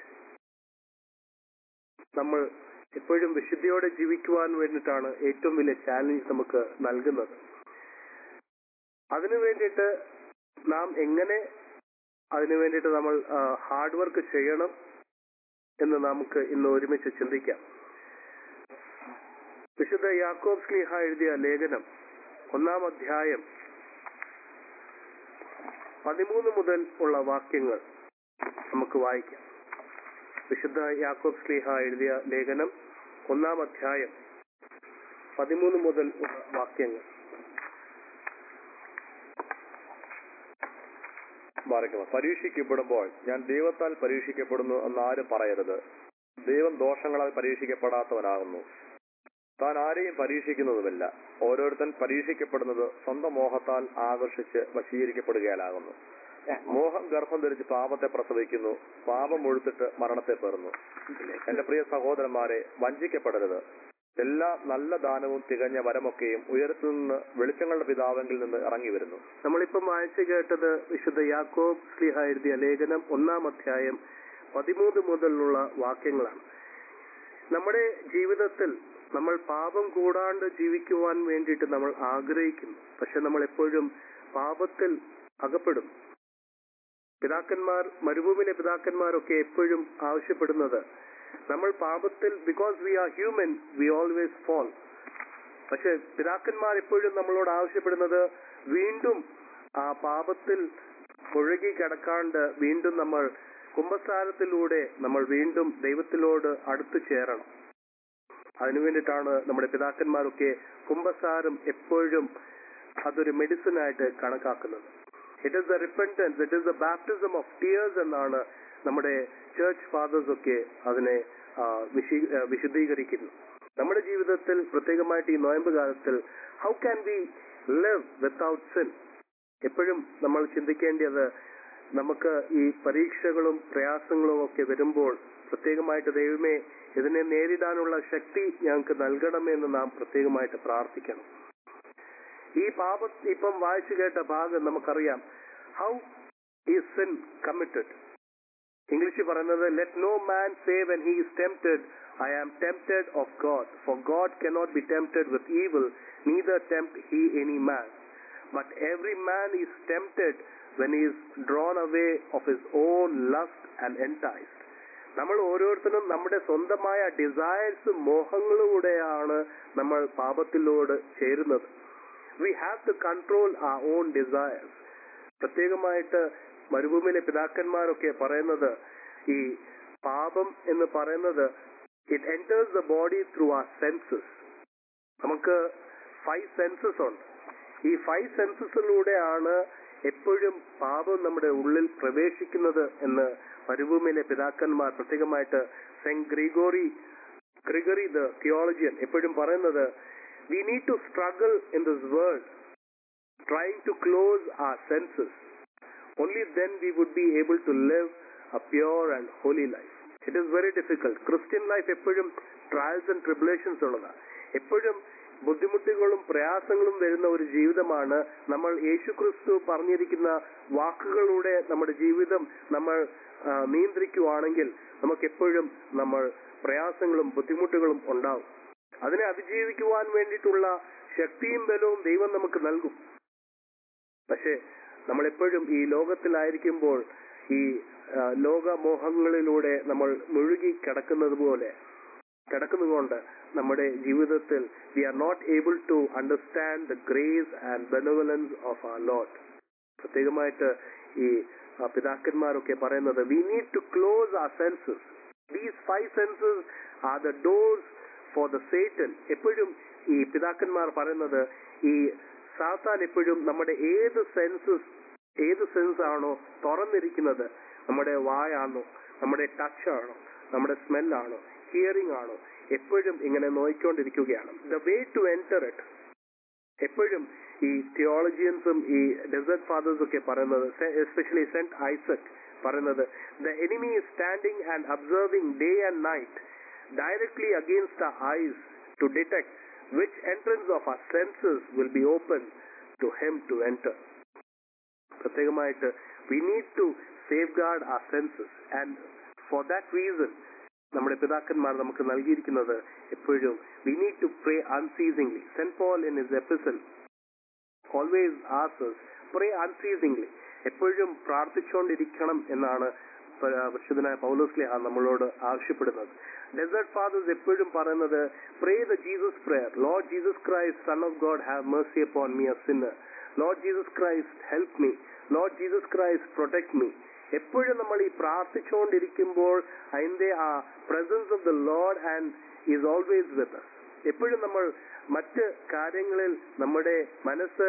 നമ്മൾ എപ്പോഴും വിശുദ്ധിയോടെ ജീവിക്കുവാൻ വേണ്ടിയിട്ടാണ് ഏറ്റവും വലിയ ചാലഞ്ച് നമുക്ക് നൽകുന്നത് അതിനു വേണ്ടിയിട്ട് നാം എങ്ങനെ അതിനു വേണ്ടിയിട്ട് നമ്മൾ ഹാർഡ് വർക്ക് ചെയ്യണം എന്ന് നമുക്ക് ഇന്ന് ഒരുമിച്ച് ചിന്തിക്കാം വിശുദ്ധ യാക്കോബ് സ്ലീഹ എഴുതിയ ലേഖനം ഒന്നാം അധ്യായം പതിമൂന്ന് മുതൽ ഉള്ള വാക്യങ്ങൾ നമുക്ക് വായിക്കാം വിശുദ്ധ യാക്കോബ് സ്ലീഹ എഴുതിയ ലേഖനം ഒന്നാം അധ്യായം പതിമൂന്ന് മുതൽ ഉള്ള വാക്യങ്ങൾ മറയ്ക്കുന്നു പരീക്ഷിക്കപ്പെടുമ്പോൾ ഞാൻ ദൈവത്താൽ പരീക്ഷിക്കപ്പെടുന്നു എന്ന് ആരും പറയരുത് ദൈവം ദോഷങ്ങളാൽ പരീക്ഷിക്കപ്പെടാത്തവനാകുന്നു താൻ ആരെയും പരീക്ഷിക്കുന്നതുമില്ല ഓരോരുത്തൻ പരീക്ഷിക്കപ്പെടുന്നത് സ്വന്തം മോഹത്താൽ ആകർഷിച്ച് വശീകരിക്കപ്പെടുകയാലാകുന്നു മോഹം ഗർഭം ധരിച്ച് പാപത്തെ പ്രസവിക്കുന്നു പാപം ഒഴുത്തിട്ട് മരണത്തെ പേറുന്നു എന്റെ പ്രിയ സഹോദരന്മാരെ വഞ്ചിക്കപ്പെടരുത് എല്ലാ നല്ല ദാനവും തികഞ്ഞ വരമൊക്കെയും ഉയരത്തു നിന്ന് വെളിച്ചങ്ങളുടെ പിതാവെങ്കിൽ നിന്ന് ഇറങ്ങി വരുന്നു നമ്മളിപ്പം വായിച്ചു കേട്ടത് വിശുദ്ധ യാക്കോബ് സ്ലിഹ എഴുതിയ ലേഖനം ഒന്നാം അധ്യായം പതിമൂന്ന് മുതലുള്ള വാക്യങ്ങളാണ് നമ്മുടെ ജീവിതത്തിൽ നമ്മൾ പാപം കൂടാണ്ട് ജീവിക്കുവാൻ വേണ്ടിയിട്ട് നമ്മൾ ആഗ്രഹിക്കുന്നു പക്ഷെ നമ്മൾ എപ്പോഴും പാപത്തിൽ അകപ്പെടും പിതാക്കന്മാർ മരുഭൂമിയിലെ പിതാക്കന്മാരൊക്കെ എപ്പോഴും ആവശ്യപ്പെടുന്നത് നമ്മൾ പാപത്തിൽ because we are human we always fall പക്ഷെ പിതാക്കന്മാർ എപ്പോഴും നമ്മളോട് ആവശ്യപ്പെടുന്നത് വീണ്ടും ആ പാപത്തിൽ ഒഴുകി കിടക്കാണ്ട് വീണ്ടും നമ്മൾ കുംഭസാരത്തിലൂടെ നമ്മൾ വീണ്ടും ദൈവത്തിലോട് അടുത്തു ചേരണം അതിനു വേണ്ടിയിട്ടാണ് നമ്മുടെ പിതാക്കന്മാരൊക്കെ കുംഭസാരം എപ്പോഴും അതൊരു മെഡിസിൻ ആയിട്ട് കണക്കാക്കുന്നത് it is the repentance it is the baptism of tears എന്നാണ് നമ്മുടെ ചേർച്ച് ഫാദേഴ്സ് ഒക്കെ അതിനെ ആ, വിശി- ആ, വിശദീകരിക്കുന്നു നമ്മുടെ ജീവിതത്തിൽ പ്രത്യേകമായിട്ട് ഈ നോയമ്പ് കാലത്തിൽ how can be live without sin എപ്പോഴും നമ്മൾ ചിന്തിക്കേണ്ടത് നമുക്ക് ഈ പരീക്ഷകളും പ്രയാസങ്ങളും ഒക്കെ വരുമ്പോൾ പ്രത്യേകമായിട്ട് ദൈവമേ ഇതിനെ നേരിടാനുള്ള ശക്തി ഞങ്ങൾക്ക് നൽകണമെന്ന് നാം പ്രത്യേകമായിട്ട് പ്രാർത്ഥിക്കണം ഈ പാപ ഇപ്പം വായിച്ചു കേട്ട ഭാഗം നമുക്കറിയാം ഹൗ ഈ സിൻ കമ്മിറ്റഡ് ഇംഗ്ലീഷിൽ പറയുന്നത് let no man say when he is tempted I am tempted of God for God cannot be tempted with evil neither tempt he any man but every man is tempted when is drawn away of his own lust and enticed നമ്മൾ ഓരോരുത്തരും നമ്മുടെ സ്വന്തമായ ഡിസയേഴ്സും മോഹങ്ങളിലൂടെയാണ് നമ്മൾ പാപത്തിലോട് ചേരുന്നത് we have to control ah own desires പ്രത്യേകമായിട്ട് മരുഭൂമിയിലെ പിതാക്കന്മാരൊക്കെ പറയുന്നത് ഈ പാപം എന്ന് പറയുന്നത് it enters the body through ah senses നമുക്ക് ഫൈവ് സെൻസസ് ഉണ്ട് ഈ ഫൈവ് സെൻസസിലൂടെയാണ് എപ്പോഴും പാപം നമ്മുടെ ഉള്ളിൽ പ്രവേശിക്കുന്നത് എന്ന് മരുഭൂമിയിലെ പിതാക്കന്മാർ പ്രത്യേകമായിട്ട് saint Gregory Gregory the theologian എപ്പോഴും പറയുന്നത് we need to struggle in this world trying to close our senses. Only then we would be able to live a pure and holy life. It is very difficult. Christian life എപ്പോഴും trials and tribulations ഉള്ളതാണ് എപ്പോഴും ബുദ്ധിമുട്ടുകളും പ്രയാസങ്ങളും വരുന്ന ഒരു ജീവിതമാണ് നമ്മൾ യേശു ക്രിസ്തു പറഞ്ഞിരിക്കുന്ന വാക്കുകളിലൂടെ നമ്മുടെ ജീവിതം നമ്മൾ ആ, നിയന്ത്രിക്കുവാണെങ്കിൽ നമുക്ക് എപ്പോഴും നമ്മൾ പ്രയാസങ്ങളും ബുദ്ധിമുട്ടുകളും ഉണ്ടാവും അതിനെ അതിജീവിക്കുവാൻ വേണ്ടിയിട്ടുള്ള ശക്തിയും ബലവും ദൈവം നമുക്ക് നൽകും പക്ഷെ നമ്മളെപ്പോഴും ഈ ലോകത്തിലായിരിക്കുമ്പോൾ ഈ ആ, ലോകമോഹങ്ങളിലൂടെ നമ്മൾ മുഴുകി കിടക്കുന്നത് പോലെ കിടക്കുന്നതുകൊണ്ട് നമ്മുടെ ജീവിതത്തിൽ we are not able to understand the grace and benevolence of our lord പ്രത്യേകമായിട്ട് ഈ ആ, പിതാക്കന്മാരൊക്കെ പറയുന്നത് we need to close our senses these five senses are the doors for the Satan എപ്പോഴും ഈ പിതാക്കന്മാർ പറയുന്നത് ഈ സാത്താൻ എപ്പോഴും നമ്മുടെ ഏത് സെൻസസ് ഏത് സെൻസ് ആണോ തുറന്നിരിക്കുന്നത് നമ്മുടെ വായാണോ നമ്മുടെ ടച്ച് ആണോ നമ്മുടെ സ്മെല്ലാണോ ഹിയറിംഗ് ആണോ എപ്പോഴും ഇങ്ങനെ നോയിക്കൊണ്ടിരിക്കുകയാണ് the way to enter it എപ്പോഴും ഈ തിയോളജിയൻസും ഈ ഡെസേർട്ട് ഫാദേഴ്സും ഒക്കെ പറയുന്നത് എസ്പെഷ്യലി സെന്റ് ഐസക് പറയുന്നത് the enemy is standing and observing day and night directly against our eyes to detect which entrance of our senses will be open to him to enter. പ്രത്യേകമായിട്ട് we need to safeguard our senses and for that reason നമ്മുടെ പിതാക്കന്മാർ നമുക്ക് നൽകിയിരിക്കുന്നത് എപ്പോഴും we need to pray unceasingly saint Paul in his epistle always ആസസ് pray unceasingly എപ്പോഴും പ്രാർത്ഥിച്ചുകൊണ്ടിരിക്കണം എന്നാണ് പ- പരിശുദ്ധനായ പൗലോസ്ലിഹ നമ്മളോട് ആവശ്യപ്പെടുന്നത് ഡെസേർട്ട് ഫാദേഴ്സ് എപ്പോഴും പറയുന്നത് pray the Jesus prayer Lord Jesus Christ son of God have mercy upon me a sinner Lord Jesus Christ help me Lord Jesus Christ protect me എപ്പോഴും നമ്മൾ ഈ പ്രാർത്ഥിച്ചുകൊണ്ടിരിക്കുമ്പോൾ അതിന്റെ ആ presence of the Lord and is always with എപ്പോഴും നമ്മൾ മറ്റ് കാര്യങ്ങളിൽ നമ്മുടെ മനസ്സ്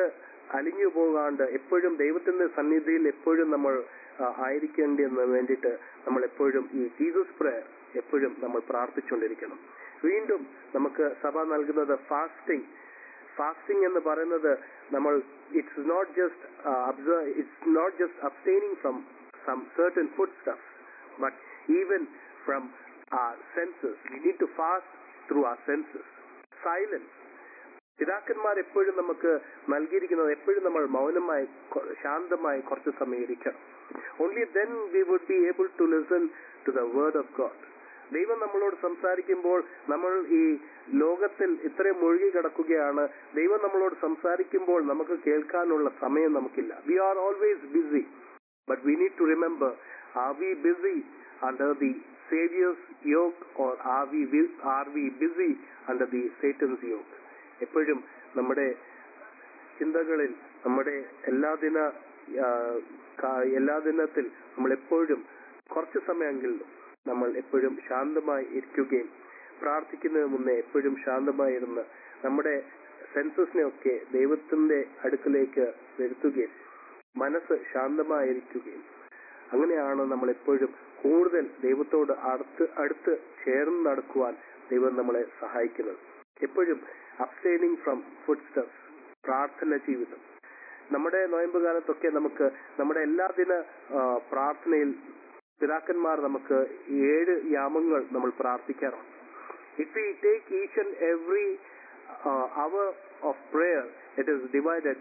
അലിഞ്ഞു പോകാണ്ട് എപ്പോഴും ദൈവത്തിന്റെ സന്നിധിയിൽ എപ്പോഴും നമ്മൾ ആ, ആയിരിക്കേണ്ടതിന് വേണ്ടിയിട്ട് നമ്മൾ എപ്പോഴും ഈ ജീസസ് പ്രയർ എപ്പോഴും നമ്മൾ പ്രാർത്ഥിച്ചുകൊണ്ടിരിക്കണം വീണ്ടും നമുക്ക് സഭ നൽകുന്നത് ഫാസ്റ്റിംഗ് ഫാസ്റ്റിംഗ് എന്ന് പറയുന്നത് നമ്മൾ it's not just observe it's not just abstaining from some certain food stuff but even from our senses we need to fast through our senses silence പിതാക്കന്മാർ എപ്പോഴും നമുക്ക് നൽകിയിരിക്കുന്നത് എപ്പോഴും നമ്മൾ മൗനമായി കൊ- ശാന്തമായി കുറച്ച് സമയം ഇരിക്കണം only then we would be able to listen to the word of God ദൈവം നമ്മളോട് സംസാരിക്കുമ്പോൾ നമ്മൾ ഈ ലോകത്തിൽ ഇത്രയും മുഴുകി കിടക്കുകയാണ് ദൈവം നമ്മളോട് സംസാരിക്കുമ്പോൾ നമുക്ക് കേൾക്കാനുള്ള സമയം നമുക്കില്ല we are always busy but we need to remember are we busy under the saviour's yoke or are we are we busy under the Satan's yoke എപ്പോഴും നമ്മുടെ ചിന്തകളിൽ നമ്മുടെ എല്ലാ ദിന ആ, കാ- എല്ലാ ദിനത്തിൽ നമ്മൾ എപ്പോഴും കുറച്ച് സമയമെങ്കിലും നമ്മൾ എപ്പോഴും ശാന്തമായി ഇരിക്കുകയും പ്രാർത്ഥിക്കുന്നതിന് മുന്നേ എപ്പോഴും ശാന്തമായിരുന്ന് നമ്മുടെ സെൻസസിനെ ഒക്കെ ദൈവത്തിന്റെ അടുക്കലേക്ക് വരുത്തുകയും മനസ്സ് ശാന്തമായിരിക്കുകയും അങ്ങനെയാണ് നമ്മൾ എപ്പോഴും കൂടുതൽ ദൈവത്തോട് അടുത്ത് അടുത്ത് ചേർന്ന് നടക്കുവാൻ ദൈവം നമ്മളെ സഹായിക്കുന്നത് എപ്പോഴും അബ്സ്റ്റൈനിങ് ഫ്രം ഫുഡ് സ്റ്റഫ് പ്രാർത്ഥന ജീവിതം നമ്മുടെ നോയമ്പ് കാലത്തൊക്കെ നമുക്ക് നമ്മുടെ എല്ലാ ദിന ആ, പ്രാർത്ഥനയിൽ പിതാക്കന്മാർ നമുക്ക് ഏഴ് യാമങ്ങൾ നമ്മൾ പ്രാർത്ഥിക്കാറുണ്ട് if we take each and every hour of prayer it is divided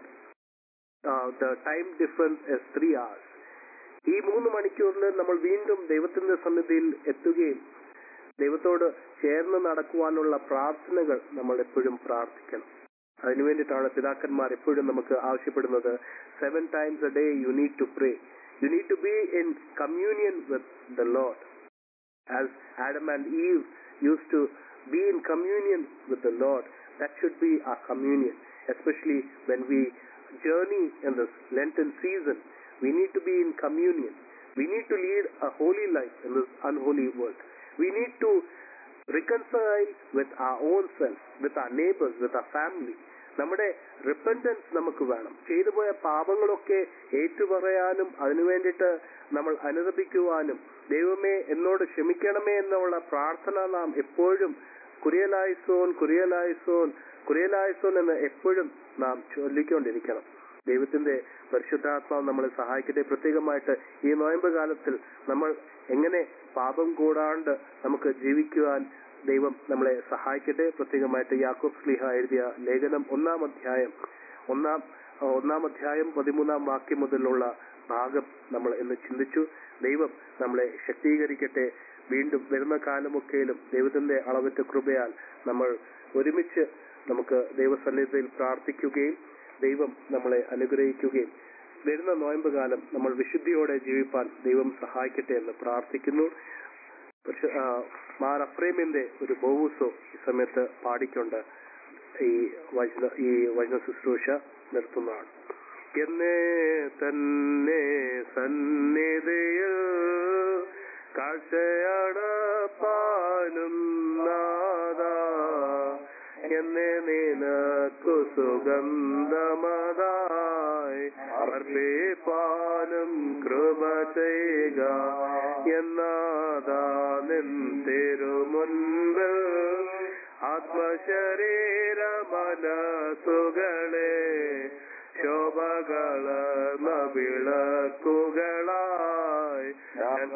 the time difference as three hours ഈ മൂന്ന് മണിക്കൂറിൽ നമ്മൾ വീണ്ടും ദൈവത്തിന്റെ സന്നിധിയിൽ എത്തുകയും ദൈവത്തോട് ചേർന്ന് നടക്കുവാനുള്ള പ്രാർത്ഥനകൾ നമ്മൾ എപ്പോഴും പ്രാർത്ഥിക്കണം അതിനു വേണ്ടിയിട്ടാണ് പിതാക്കന്മാർ എപ്പോഴും നമുക്ക് ആവശ്യപ്പെടുന്നത് seven times a day you need to pray you need to be in communion with the Lord as Adam and Eve used to be in communion with the Lord. That should be our communion, especially when we journey in this Lenten season. We need to be in communion. We need to lead a holy life in this unholy world. We need to reconcile with our own self, with our neighbors, with our family. നമ്മുടെ repentance നമുക്ക് വേണം ചെയ്തു പോയ പാപങ്ങളൊക്കെ ഏറ്റുപറയാനും അതിനു വേണ്ടിയിട്ട് നമ്മൾ അനുദപിക്കുവാനും ദൈവമേ എന്നോട് ക്ഷമിക്കണമേ എന്നുള്ള പ്രാർത്ഥന നാം എപ്പോഴും കുരിയലായിസോൻ കുരിയലായിസോൻ കുരിയലായിസോൻ എന്ന് എപ്പോഴും നാം ചൊല്ലിക്കൊണ്ടിരിക്കണം ദൈവത്തിന്റെ പരിശുദ്ധാത്മാവ് നമ്മളെ സഹായിക്കട്ടെ പ്രത്യേകമായിട്ട് ഈ നോയമ്പ് കാലത്തിൽ നമ്മൾ എങ്ങനെ പാപം കൂടാണ്ട് നമുക്ക് ജീവിക്കുവാൻ ദൈവം നമ്മളെ സഹായിക്കട്ടെ പ്രത്യേകമായിട്ട് യാക്കോബ് സ്ലിഹ എഴുതിയ ലേഖനം ഒന്നാം അധ്യായം ഒന്നാം ഒന്നാം അധ്യായം പതിമൂന്നാം വാക്യം മുതലുള്ള ഭാഗം നമ്മൾ എന്ന് ചിന്തിച്ചു ദൈവം നമ്മളെ ശക്തീകരിക്കട്ടെ വീണ്ടും വരുന്ന കാലമൊക്കെയിലും ദൈവത്തിന്റെ അളവറ്റ കൃപയാൽ നമ്മൾ ഒരുമിച്ച് നമുക്ക് ദൈവസന്നിധിയിൽ പ്രാർത്ഥിക്കുകയും ദൈവം നമ്മളെ അനുഗ്രഹിക്കുകയും വരുന്ന നോയമ്പ് കാലം നമ്മൾ വിശുദ്ധിയോടെ ജീവിപ്പാൻ ദൈവം സഹായിക്കട്ടെ എന്ന് പ്രാർത്ഥിക്കുന്നു പക്ഷെ ആ, മാർ അഫ്രേമിന്റെ ഒരു ബോവൂസോ ഈ സമയത്ത് പാടിക്കൊണ്ട് ഈ വചന ഈ വചന ശുശ്രൂഷ നിർത്തുന്നതാണ് എന്നേ തന്നെ സന്നിധിയിൽ കാഴ്ചയടപ്പാനും നാദ എന്നെ നിനക്കു സുഗന്ധമതായി അർപ്പിപ്പാനും കൃപ ചെയ്യുക എന്നാദാ നിൻ തിരുമുൻപിൽ ആത്മശരീര മനസ്സുകളെ ശോഭകളർന്ന വിളക്കുകളായി ഞാൻ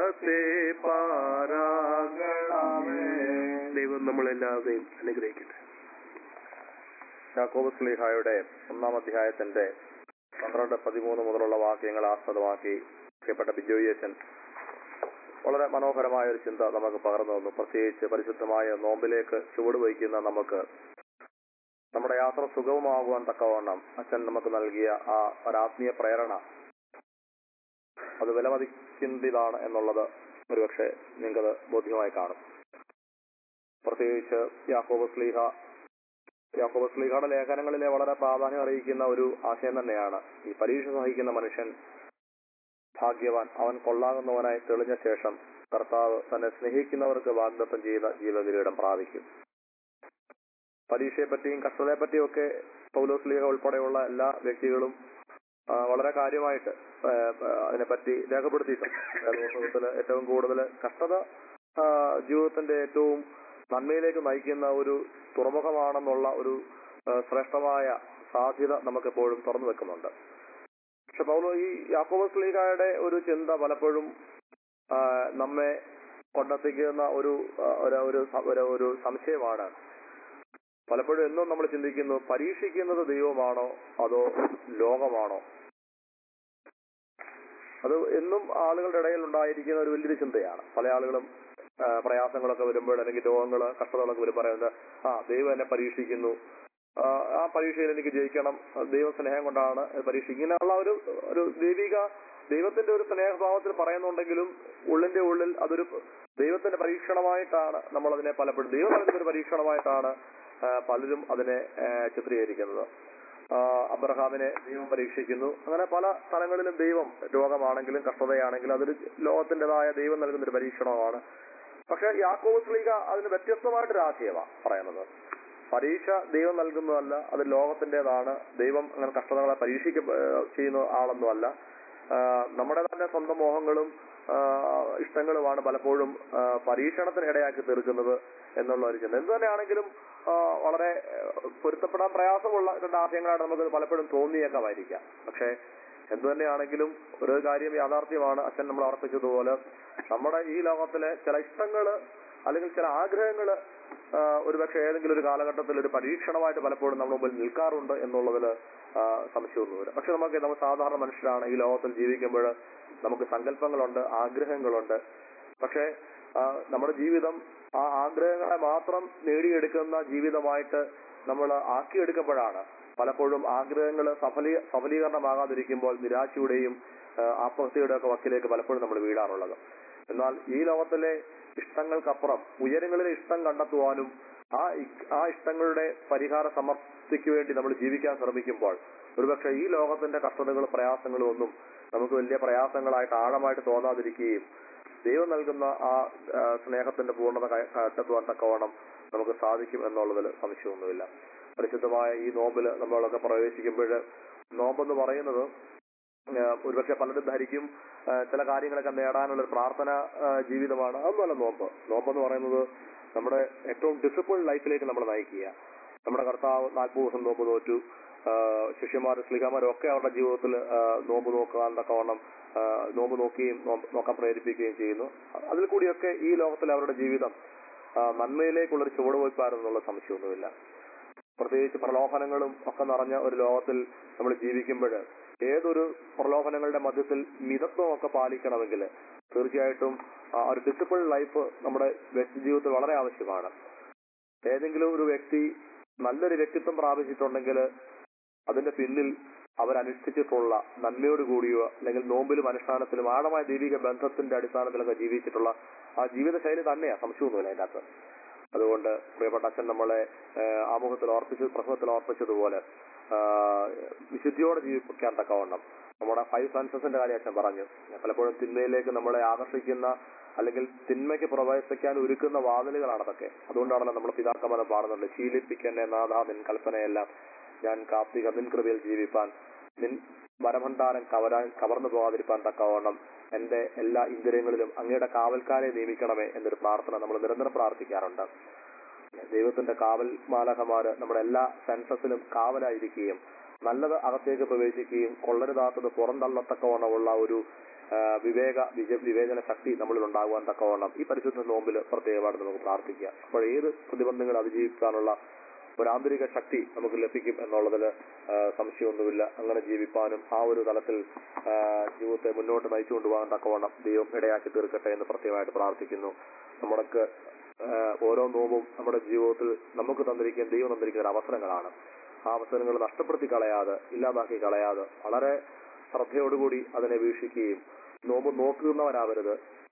കത്തിപ്പാറാകണമേ ദൈവം നമ്മളെല്ലാവരെയും അനുഗ്രഹിക്കട്ടെ യാക്കോബ് സ്ലീഹായുടെ ഒന്നാം അധ്യായത്തിന്റെ പന്ത്രണ്ട് പതിമൂന്ന് മുതലുള്ള വാക്യങ്ങൾ ആസ്പദമാക്കി പ്രിയപ്പെട്ട ബിജോയച്ചൻ വളരെ മനോഹരമായ ഒരു ചിന്ത നമുക്ക് പകർന്നു തന്നു പ്രത്യേകിച്ച് പരിശുദ്ധമായ നോമ്പിലേക്ക് ചുവട് വയ്ക്കുന്ന നമുക്ക് നമ്മുടെ യാത്ര സുഗമമാകുവാൻ തക്കവണ്ണം അച്ഛൻ നമുക്ക് നൽകിയ ആ ഒരാത്മീയ പ്രേരണ അത് വിലമതിക്കുന്നതാണ് എന്നുള്ളത് ഒരുപക്ഷെ നിങ്ങൾക്കത് ബോധ്യമായി കാണും പ്രത്യേകിച്ച് യാക്കോബ് സ്ലീഹ യാക്കോബ് സ്ലീഹയുടെ ലേഖനങ്ങളിലെ വളരെ പ്രാധാന്യം അറിയിക്കുന്ന ഒരു ആശയം തന്നെയാണ് ഈ പരീക്ഷ സഹിക്കുന്ന മനുഷ്യൻ ഭാഗ്യവാൻ അവൻ കൊള്ളാകുന്നവനായി തെളിഞ്ഞ ശേഷം കർത്താവ് തന്നെ സ്നേഹിക്കുന്നവർക്ക് വാഗ്ദത്തം ചെയ്ത ജീവകിരീടം പ്രാപിക്കും പരീക്ഷയെപ്പറ്റിയും കഷ്ടതയെപ്പറ്റിയും ഒക്കെ പൗലോസ് ലീഗ ഉൾപ്പെടെയുള്ള എല്ലാ വ്യക്തികളും ആ, വളരെ കാര്യമായിട്ട് ആ, ആ, അതിനെപ്പറ്റി രേഖപ്പെടുത്തിയിട്ടുണ്ട് വേദപുസ്തകത്തില് ഏറ്റവും കൂടുതൽ കഷ്ടത ആ, ജീവിതത്തിന്റെ ഏറ്റവും നന്മയിലേക്ക് നയിക്കുന്ന ഒരു തുറമുഖമാണെന്നുള്ള ഒരു ആ, ശ്രേഷ്ഠമായ സാധ്യത നമുക്കെപ്പോഴും തുറന്നു വെക്കുന്നുണ്ട് പക്ഷെ പൗലോ ഈ യാക്കോബസ് ലീഗയുടെ ഒരു ചിന്ത പലപ്പോഴും ആ, നമ്മെ കൊണ്ടെത്തിക്കുന്ന ഒരു ആ, ഒരു- ഒരു സ- ഒരു- ഒരു സംശയമാണ് പലപ്പോഴും എന്നും നമ്മൾ ചിന്തിക്കുന്നു പരീക്ഷിക്കുന്നത് ദൈവമാണോ അതോ ലോകമാണോ അത് എന്നും ആളുകളുടെ ഇടയിൽ ഉണ്ടായിരിക്കുന്ന ഒരു വലിയൊരു ചിന്തയാണ് പല ആളുകളും ആ, പ്രയാസങ്ങളൊക്കെ വരുമ്പോൾ അല്ലെങ്കിൽ രോഗങ്ങൾ കഷ്ടതകളൊക്കെ വരുമ്പോൾ പറയുന്നത് ആ ദൈവം എന്നെ പരീക്ഷിക്കുന്നു ആ, ആ പരീക്ഷയിൽ എനിക്ക് ജയിക്കണം ദൈവ സ്നേഹം കൊണ്ടാണ് പരീക്ഷ ഇങ്ങനെയുള്ള ഒരു ഒരു ദൈവിക ദൈവത്തിന്റെ ഒരു സ്നേഹഭാവത്തിൽ പറയുന്നുണ്ടെങ്കിലും ഉള്ളിന്റെ ഉള്ളിൽ അതൊരു ദൈവത്തിന്റെ പരീക്ഷണമായിട്ടാണ് നമ്മൾ അതിനെ പലപ്പോഴും ദൈവം നൽകുന്ന ഒരു പരീക്ഷണമായിട്ടാണ് ആ, പലരും അതിനെ ആ, ചിത്രീകരിക്കുന്നത് ആ, അബ്രഹാമിനെ ദൈവം പരീക്ഷിക്കുന്നു അങ്ങനെ പല സ്ഥലങ്ങളിലും ദൈവം രോഗമാണെങ്കിലും കഷ്ടതയാണെങ്കിലും അതൊരു ലോകത്തിൻ്റെതായ ദൈവം നൽകുന്ന ഒരു പരീക്ഷണമാണ് പക്ഷെ യാക്കോബ് സ്ലീഗ അതിന് വ്യത്യസ്തമായിട്ടൊരു ആശയമാണ് പറയുന്നത് പരീക്ഷ ദൈവം നൽകുന്നതല്ല അത് ലോകത്തിൻ്റെതാണ് ദൈവം അങ്ങനെ കഷ്ടതകളെ പരീക്ഷിക്ക ഏഹ് ചെയ്യുന്ന ആളൊന്നുമല്ല ആഹ് നമ്മുടെ തന്നെ സ്വന്തം മോഹങ്ങളും ആഹ് ഇഷ്ടങ്ങളുമാണ് പലപ്പോഴും ആഹ് പരീക്ഷണത്തിന് ഇടയാക്കി തീർക്കുന്നത് എന്നുള്ള ഒരു ചിന്ത എന്ത് തന്നെയാണെങ്കിലും ആഹ് വളരെ ഏഹ് പൊരുത്തപ്പെടാൻ പ്രയാസമുള്ള രണ്ട് ആശയങ്ങളാണ് നമുക്ക് പലപ്പോഴും തോന്നിയേക്കാമായിരിക്കാം പക്ഷേ എന്തു തന്നെയാണെങ്കിലും ഒരു കാര്യം യാഥാർത്ഥ്യമാണ് അച്ഛൻ നമ്മൾ അർപ്പിച്ചതുപോലെ നമ്മുടെ ഈ ലോകത്തിലെ ചില ഇഷ്ടങ്ങള് അല്ലെങ്കിൽ ചില ആഗ്രഹങ്ങള് ആഹ് ഒരുപക്ഷെ ഏതെങ്കിലും ഒരു കാലഘട്ടത്തിൽ ഒരു പരീക്ഷണമായിട്ട് പലപ്പോഴും നമ്മുടെ മുമ്പിൽ നിൽക്കാറുണ്ട് എന്നുള്ളതിൽ സംശയമൊന്നുമില്ല പക്ഷെ നമുക്ക് നമ്മൾ സാധാരണ മനുഷ്യരാണ് ഈ ലോകത്തിൽ ജീവിക്കുമ്പോൾ നമുക്ക് സങ്കല്പങ്ങളുണ്ട് ആഗ്രഹങ്ങളുണ്ട് പക്ഷേ ആഹ് നമ്മുടെ ജീവിതം ആ ആഗ്രഹങ്ങളെ മാത്രം നേടിയെടുക്കുന്ന ജീവിതമായിട്ട് നമ്മൾ ആക്കിയെടുക്കുമ്പോഴാണ് പലപ്പോഴും ആഗ്രഹങ്ങൾ സഫലീ സഫലീകരണമാകാതിരിക്കുമ്പോൾ നിരാശയുടെയും ആഹ് ആത്മഹത്യയുടെ ഒക്കെ വക്കിലേക്ക് പലപ്പോഴും നമ്മൾ വീഴാറുള്ളത് എന്നാൽ ഈ ലോകത്തിലെ ഇഷ്ടങ്ങൾക്കപ്പുറം ഉയരങ്ങളിലെ ഇഷ്ടം കണ്ടെത്തുവാനും ആ ഇ- ആ ഇഷ്ടങ്ങളുടെ പരിഹാര സമർത്ഥിക്ക് വേണ്ടി നമ്മൾ ജീവിക്കാൻ ശ്രമിക്കുമ്പോൾ ഒരുപക്ഷെ ഈ ലോകത്തിന്റെ കഷ്ടതകളും പ്രയാസങ്ങളും ഒന്നും നമുക്ക് വലിയ പ്രയാസങ്ങളായിട്ട് ആഴമായിട്ട് തോന്നാതിരിക്കുകയും ദൈവം നൽകുന്ന ആ ആ, സ്നേഹത്തിന്റെ പൂർണ്ണത ക- കണ്ടെത്തുവാൻ തക്കവണ്ണം നമുക്ക് സാധിക്കും എന്നുള്ളതിൽ സംശയമൊന്നുമില്ല പരിശുദ്ധമായ ഈ നോമ്പിൽ നമ്മളൊക്കെ പ്രവേശിക്കുമ്പോൾ നോമ്പെന്ന് പറയുന്നത് ആഹ് ഒരുപക്ഷെ പലരും ധരിക്കും ആഹ് ചില കാര്യങ്ങളൊക്കെ നേടാനുള്ള ഒരു പ്രാർത്ഥന ആഹ് ജീവിതമാണ് അതൊന്നുമല്ല നോമ്പ് നോമ്പെന്ന് പറയുന്നത് നമ്മുടെ ഏറ്റവും ഡിസിപ്ലിൻ ലൈഫിലേക്ക് നമ്മൾ നയിക്കുക നമ്മുടെ കർത്താവ് നാൽപ്പത് ദിവസം നോമ്പ് തോറ്റു ആഹ് ശിഷ്യന്മാർ സ്ലിഹമാരും ഒക്കെ അവരുടെ ജീവിതത്തിൽ ആഹ് നോമ്പ് നോക്കാൻ തക്കവണ്ണം ആഹ് നോമ്പ് നോക്കുകയും നോമ്പ് നോക്കാൻ പ്രേരിപ്പിക്കുകയും ചെയ്യുന്നു അതിൽ കൂടിയൊക്കെ ഈ ലോകത്തിലെ അവരുടെ ജീവിതം ആഹ് നന്മയിലേക്കുള്ളൊരു ചുവടുവയ്പ്പായിരുന്നുള്ള സംശയമൊന്നുമില്ല പ്രത്യേകിച്ച് പ്രലോഭനങ്ങളും ഒക്കെ നിറഞ്ഞ ഒരു ലോകത്തിൽ നമ്മൾ ജീവിക്കുമ്പോൾ ഏതൊരു പ്രലോഭനങ്ങളുടെ മധ്യത്തിൽ മിതത്വം ഒക്കെ പാലിക്കണമെങ്കിൽ തീർച്ചയായിട്ടും ആ ഒരു ഡിസിപ്ലിൻ ലൈഫ് നമ്മുടെ വ്യക്തി ജീവിതത്തിൽ വളരെ ആവശ്യമാണ് ഏതെങ്കിലും ഒരു വ്യക്തി നല്ലൊരു വ്യക്തിത്വം പ്രാപിച്ചിട്ടുണ്ടെങ്കിൽ അതിന്റെ പിന്നിൽ അവരനുഷ്ഠിച്ചിട്ടുള്ള നന്മയോട് കൂടിയോ അല്ലെങ്കിൽ നോമ്പിലും അനുഷ്ഠാനത്തിലും ആഴമായ ദൈവിക ബന്ധത്തിന്റെ അടിസ്ഥാനത്തിലൊക്കെ ജീവിച്ചിട്ടുള്ള ആ ജീവിതശൈലി തന്നെയാണ് സംശയമൊന്നുമില്ല അതിന്റെ അകത്ത് അതുകൊണ്ട് പ്രിയപ്പെട്ട അച്ഛൻ നമ്മളെ ഏഹ്, ആമുഖത്തിൽ ഓർപ്പിച്ചു പ്രസവത്തിൽ ഓർപ്പിച്ചതുപോലെ ആഹ്, വിശുദ്ധിയോടെ ജീവിക്കാൻ തക്കവണ്ണം നമ്മുടെ ഫൈവ് സെൻസസിന്റെ കാര്യം അച്ഛൻ പറഞ്ഞു പലപ്പോഴും തിന്മയിലേക്ക് നമ്മളെ ആകർഷിക്കുന്ന അല്ലെങ്കിൽ തിന്മയ്ക്ക് പ്രവേശിക്കാൻ ഒരുക്കുന്ന വാതിലുകളാണ് അതൊക്കെ അതുകൊണ്ടാണല്ലോ നമ്മൾ പിതാക്കന്മാരെ പാടുന്നുണ്ട് ശീലിപ്പിക്കന്നെ നാഥ നിൻ കൽപ്പനയെല്ലാം ഞാൻ കാർത്തിക നിൻ കൃപയിൽ ജീവിപ്പാൻ നിൻ വരഭണ്ഡാരം കവരാൻ കവർന്നു പോകാതിരിക്കാൻ തക്കവണ്ണം എന്റെ എല്ലാ ഇന്ദ്രിയങ്ങളിലും അങ്ങയുടെ കാവൽക്കാരെ നിയമിക്കണമേ എന്നൊരു പ്രാർത്ഥന നമ്മൾ നിരന്തരം പ്രാർത്ഥിക്കാറുണ്ട് ദൈവത്തിന്റെ കാവൽ മാലകമാര് നമ്മുടെ എല്ലാ സെൻസസിലും കാവലായിരിക്കുകയും നല്ലത് അകത്തേക്ക് പ്രവേശിക്കുകയും കൊള്ളരുതാത്തത് പുറന്തള്ളത്തക്കവണ്ണമുള്ള ഒരു ആ, വിവേക വിജ- വിവേചന ശക്തി നമ്മളിൽ ഉണ്ടാകുവാൻ തക്കവണ്ണം ഈ പരിശുദ്ധ നോമ്പിൽ പ്രത്യേകമായിട്ട് നമുക്ക് പ്രാർത്ഥിക്കാം അപ്പോൾ ഏത് പ്രതിബന്ധങ്ങൾ അതിജീവിക്കാനുള്ള ഒരു ആന്തരിക ശക്തി നമുക്ക് ലഭിക്കും എന്നുള്ളതിൽ സംശയമൊന്നുമില്ല അങ്ങനെ ജീവിപ്പാനും ആ ഒരു തലത്തിൽ ആ, ജീവിതത്തെ മുന്നോട്ട് നയിച്ചു കൊണ്ടുപോകാൻ തക്കവണ്ണം ദൈവം ഇടയാക്കി തീർക്കട്ടെ എന്ന് പ്രത്യേകമായിട്ട് പ്രാർത്ഥിക്കുന്നു നമ്മൾക്ക് ആ, ഓരോ നോമ്പും നമ്മുടെ ജീവിതത്തിൽ നമുക്ക് തന്നിരിക്കുന്ന ദൈവം തന്നിരിക്കുന്ന ഒരു അവസരങ്ങളാണ് ആ അവസരങ്ങൾ നഷ്ടപ്പെടുത്തി കളയാതെ ഇല്ലാതാക്കി കളയാതെ വളരെ ശ്രദ്ധയോടുകൂടി അതിനെ വീക്ഷിക്കുകയും നോമ്പ് നോക്കുന്നവരാവരുത്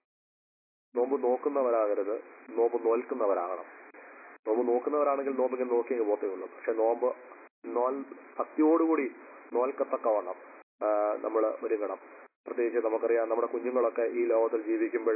നോമ്പ് നോക്കുന്നവരാകരുത് നോമ്പ് നോൽക്കുന്നവരാകണം നോമ്പ് നോക്കുന്നവരാണെങ്കിൽ നോമ്പ് ഇങ്ങനെ നോക്കിയെങ്കിൽ പോത്തേ ഉള്ളൂ പക്ഷെ നോമ്പ് നോൽ ഭക്തിയോടുകൂടി നോൽക്കത്തക്കവണ്ണം നമ്മൾ ഒരുങ്ങണം പ്രത്യേകിച്ച് നമുക്കറിയാം നമ്മുടെ കുഞ്ഞുങ്ങളൊക്കെ ഈ ലോകത്തിൽ ജീവിക്കുമ്പോൾ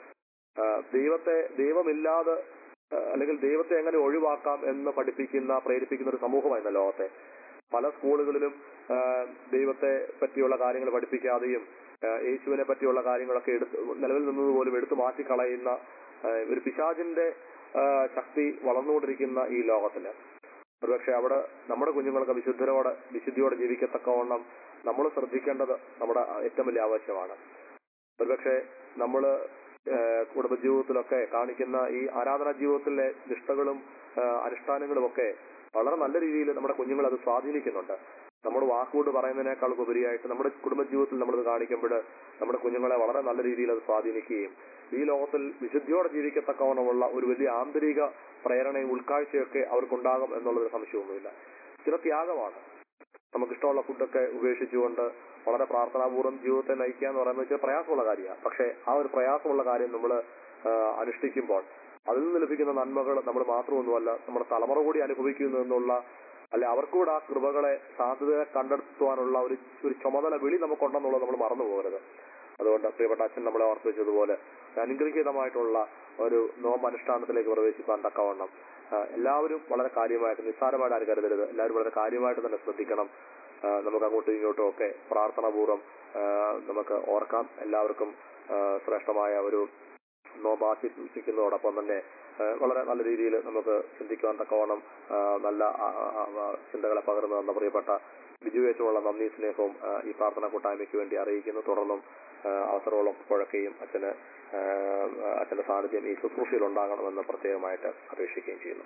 ദൈവത്തെ ദൈവമില്ലാതെ ആ, അല്ലെങ്കിൽ ദൈവത്തെ എങ്ങനെ ഒഴിവാക്കാം എന്ന് പഠിപ്പിക്കുന്ന പ്രേരിപ്പിക്കുന്ന ഒരു സമൂഹമായിരുന്നു ലോകത്തെ പല സ്കൂളുകളിലും ആ, ദൈവത്തെ പറ്റിയുള്ള കാര്യങ്ങൾ പഠിപ്പിക്കാതെയും ആ, യേശുവിനെ പറ്റിയുള്ള കാര്യങ്ങളൊക്കെ എടുത്ത് നിലവിൽ നിന്നത് പോലും എടുത്തു മാറ്റിക്കളയുന്ന ആ, ഒരു പിശാചിന്റെ ആ, ശക്തി വളർന്നുകൊണ്ടിരിക്കുന്ന ഈ ലോകത്തില് ഒരുപക്ഷെ അവിടെ നമ്മുടെ കുഞ്ഞുങ്ങൾക്ക് വിശുദ്ധരോടെ വിശുദ്ധിയോടെ ജീവിക്കത്തക്കവണ്ണം നമ്മൾ ശ്രദ്ധിക്കേണ്ടത് നമ്മുടെ ഏറ്റവും വലിയ ആവശ്യമാണ് ഒരുപക്ഷെ നമ്മൾ കുടുംബജീവിതത്തിലൊക്കെ കാണിക്കുന്ന ഈ ആരാധനാ ജീവിതത്തിലെ നിഷ്ഠകളും ആ, അനുഷ്ഠാനങ്ങളും ഒക്കെ വളരെ നല്ല രീതിയിൽ നമ്മുടെ കുഞ്ഞുങ്ങളെ അത് സ്വാധീനിക്കുന്നുണ്ട് നമ്മൾ വാക്കുകൊണ്ട് പറയുന്നതിനേക്കാൾ ഉപരിയായിട്ട് നമ്മുടെ കുടുംബജീവിതത്തിൽ നമ്മളത് കാണിക്കുമ്പോൾ നമ്മുടെ കുഞ്ഞുങ്ങളെ വളരെ നല്ല രീതിയിൽ അത് സ്വാധീനിക്കുകയും ഈ ലോകത്തിൽ വിശുദ്ധിയോടെ ജീവിക്കത്തക്കവണ്ണമുള്ള ഒരു വലിയ ആന്തരിക പ്രേരണയും ഉൾക്കാഴ്ചയൊക്കെ അവർക്കുണ്ടാകും എന്നുള്ളൊരു സംശയമൊന്നുമില്ല ചില ത്യാഗമാണ് നമുക്കിഷ്ടമുള്ള ഫുഡൊക്കെ ഉപേക്ഷിച്ചുകൊണ്ട് വളരെ പ്രാർത്ഥനാപൂർവ്വം ജീവിതത്തെ നയിക്കുക എന്ന് പറയുന്നത് വെച്ചാൽ പ്രയാസമുള്ള കാര്യമാണ് പക്ഷേ ആ ഒരു പ്രയാസമുള്ള കാര്യം നമ്മൾ അനുഷ്ഠിക്കുമ്പോൾ അതിൽ നിന്ന് ലഭിക്കുന്ന നന്മകൾ നമ്മൾ മാത്രമൊന്നുമല്ല നമ്മുടെ തലമുറ കൂടി അനുഭവിക്കുന്നു എന്നുള്ള അല്ലെ അവർക്കൂടെ ആ കൃപകളെ സാധ്യത കണ്ടെത്തുവാനുള്ള ഒരു ഒരു ചുമതല വിളി നമുക്കുണ്ടെന്നുള്ളത് നമ്മൾ മറന്നു പോകരുത് അതുകൊണ്ട് പ്രിയപ്പെട്ട അച്ഛൻ നമ്മളെ ഓർപ്പിച്ചതുപോലെ അനുഗ്രഹീതമായിട്ടുള്ള ഒരു നോമ്പ് അനുഷ്ഠാനത്തിലേക്ക് പ്രവേശിക്കാൻ തക്കവണ്ണം ആ, എല്ലാവരും വളരെ കാര്യമായിട്ട് നിസ്സാരമായിട്ട് ആരും കരുതരുത് എല്ലാവരും വളരെ കാര്യമായിട്ട് തന്നെ ശ്രദ്ധിക്കണം ആ, നമുക്ക് അങ്ങോട്ടും ഇങ്ങോട്ടും ഒക്കെ പ്രാർത്ഥനാപൂർവ്വം ആ, നമുക്ക് ഓർക്കാം എല്ലാവർക്കും ആ, ശ്രേഷ്ഠമായ ഒരു നോമ്പ് ആശംസിക്കുന്നതോടൊപ്പം തന്നെ ആ, വളരെ നല്ല രീതിയിൽ നമുക്ക് ചിന്തിക്കുവാൻ തക്കവണ്ണം ആ, നല്ല ആ, ആ, ആ, ചിന്തകളെ പകർന്നു തന്ന പ്രിയപ്പെട്ട ബിജുവേച്ചുള്ള നന്ദി സ്നേഹവും ആ, ഈ പ്രാർത്ഥന കൂട്ടായ്മയ്ക്ക് വേണ്ടി അറിയിക്കുന്നു തുടർന്നും ആ, അവസരമുള്ള പുഴക്കുകയും അച്ഛന് ആ, അച്ഛന്റെ സാന്നിധ്യം ഈ ശുശ്രൂഷയിൽ ഉണ്ടാകണമെന്ന് പ്രത്യേകമായിട്ട് അപേക്ഷിക്കുകയും ചെയ്യുന്നു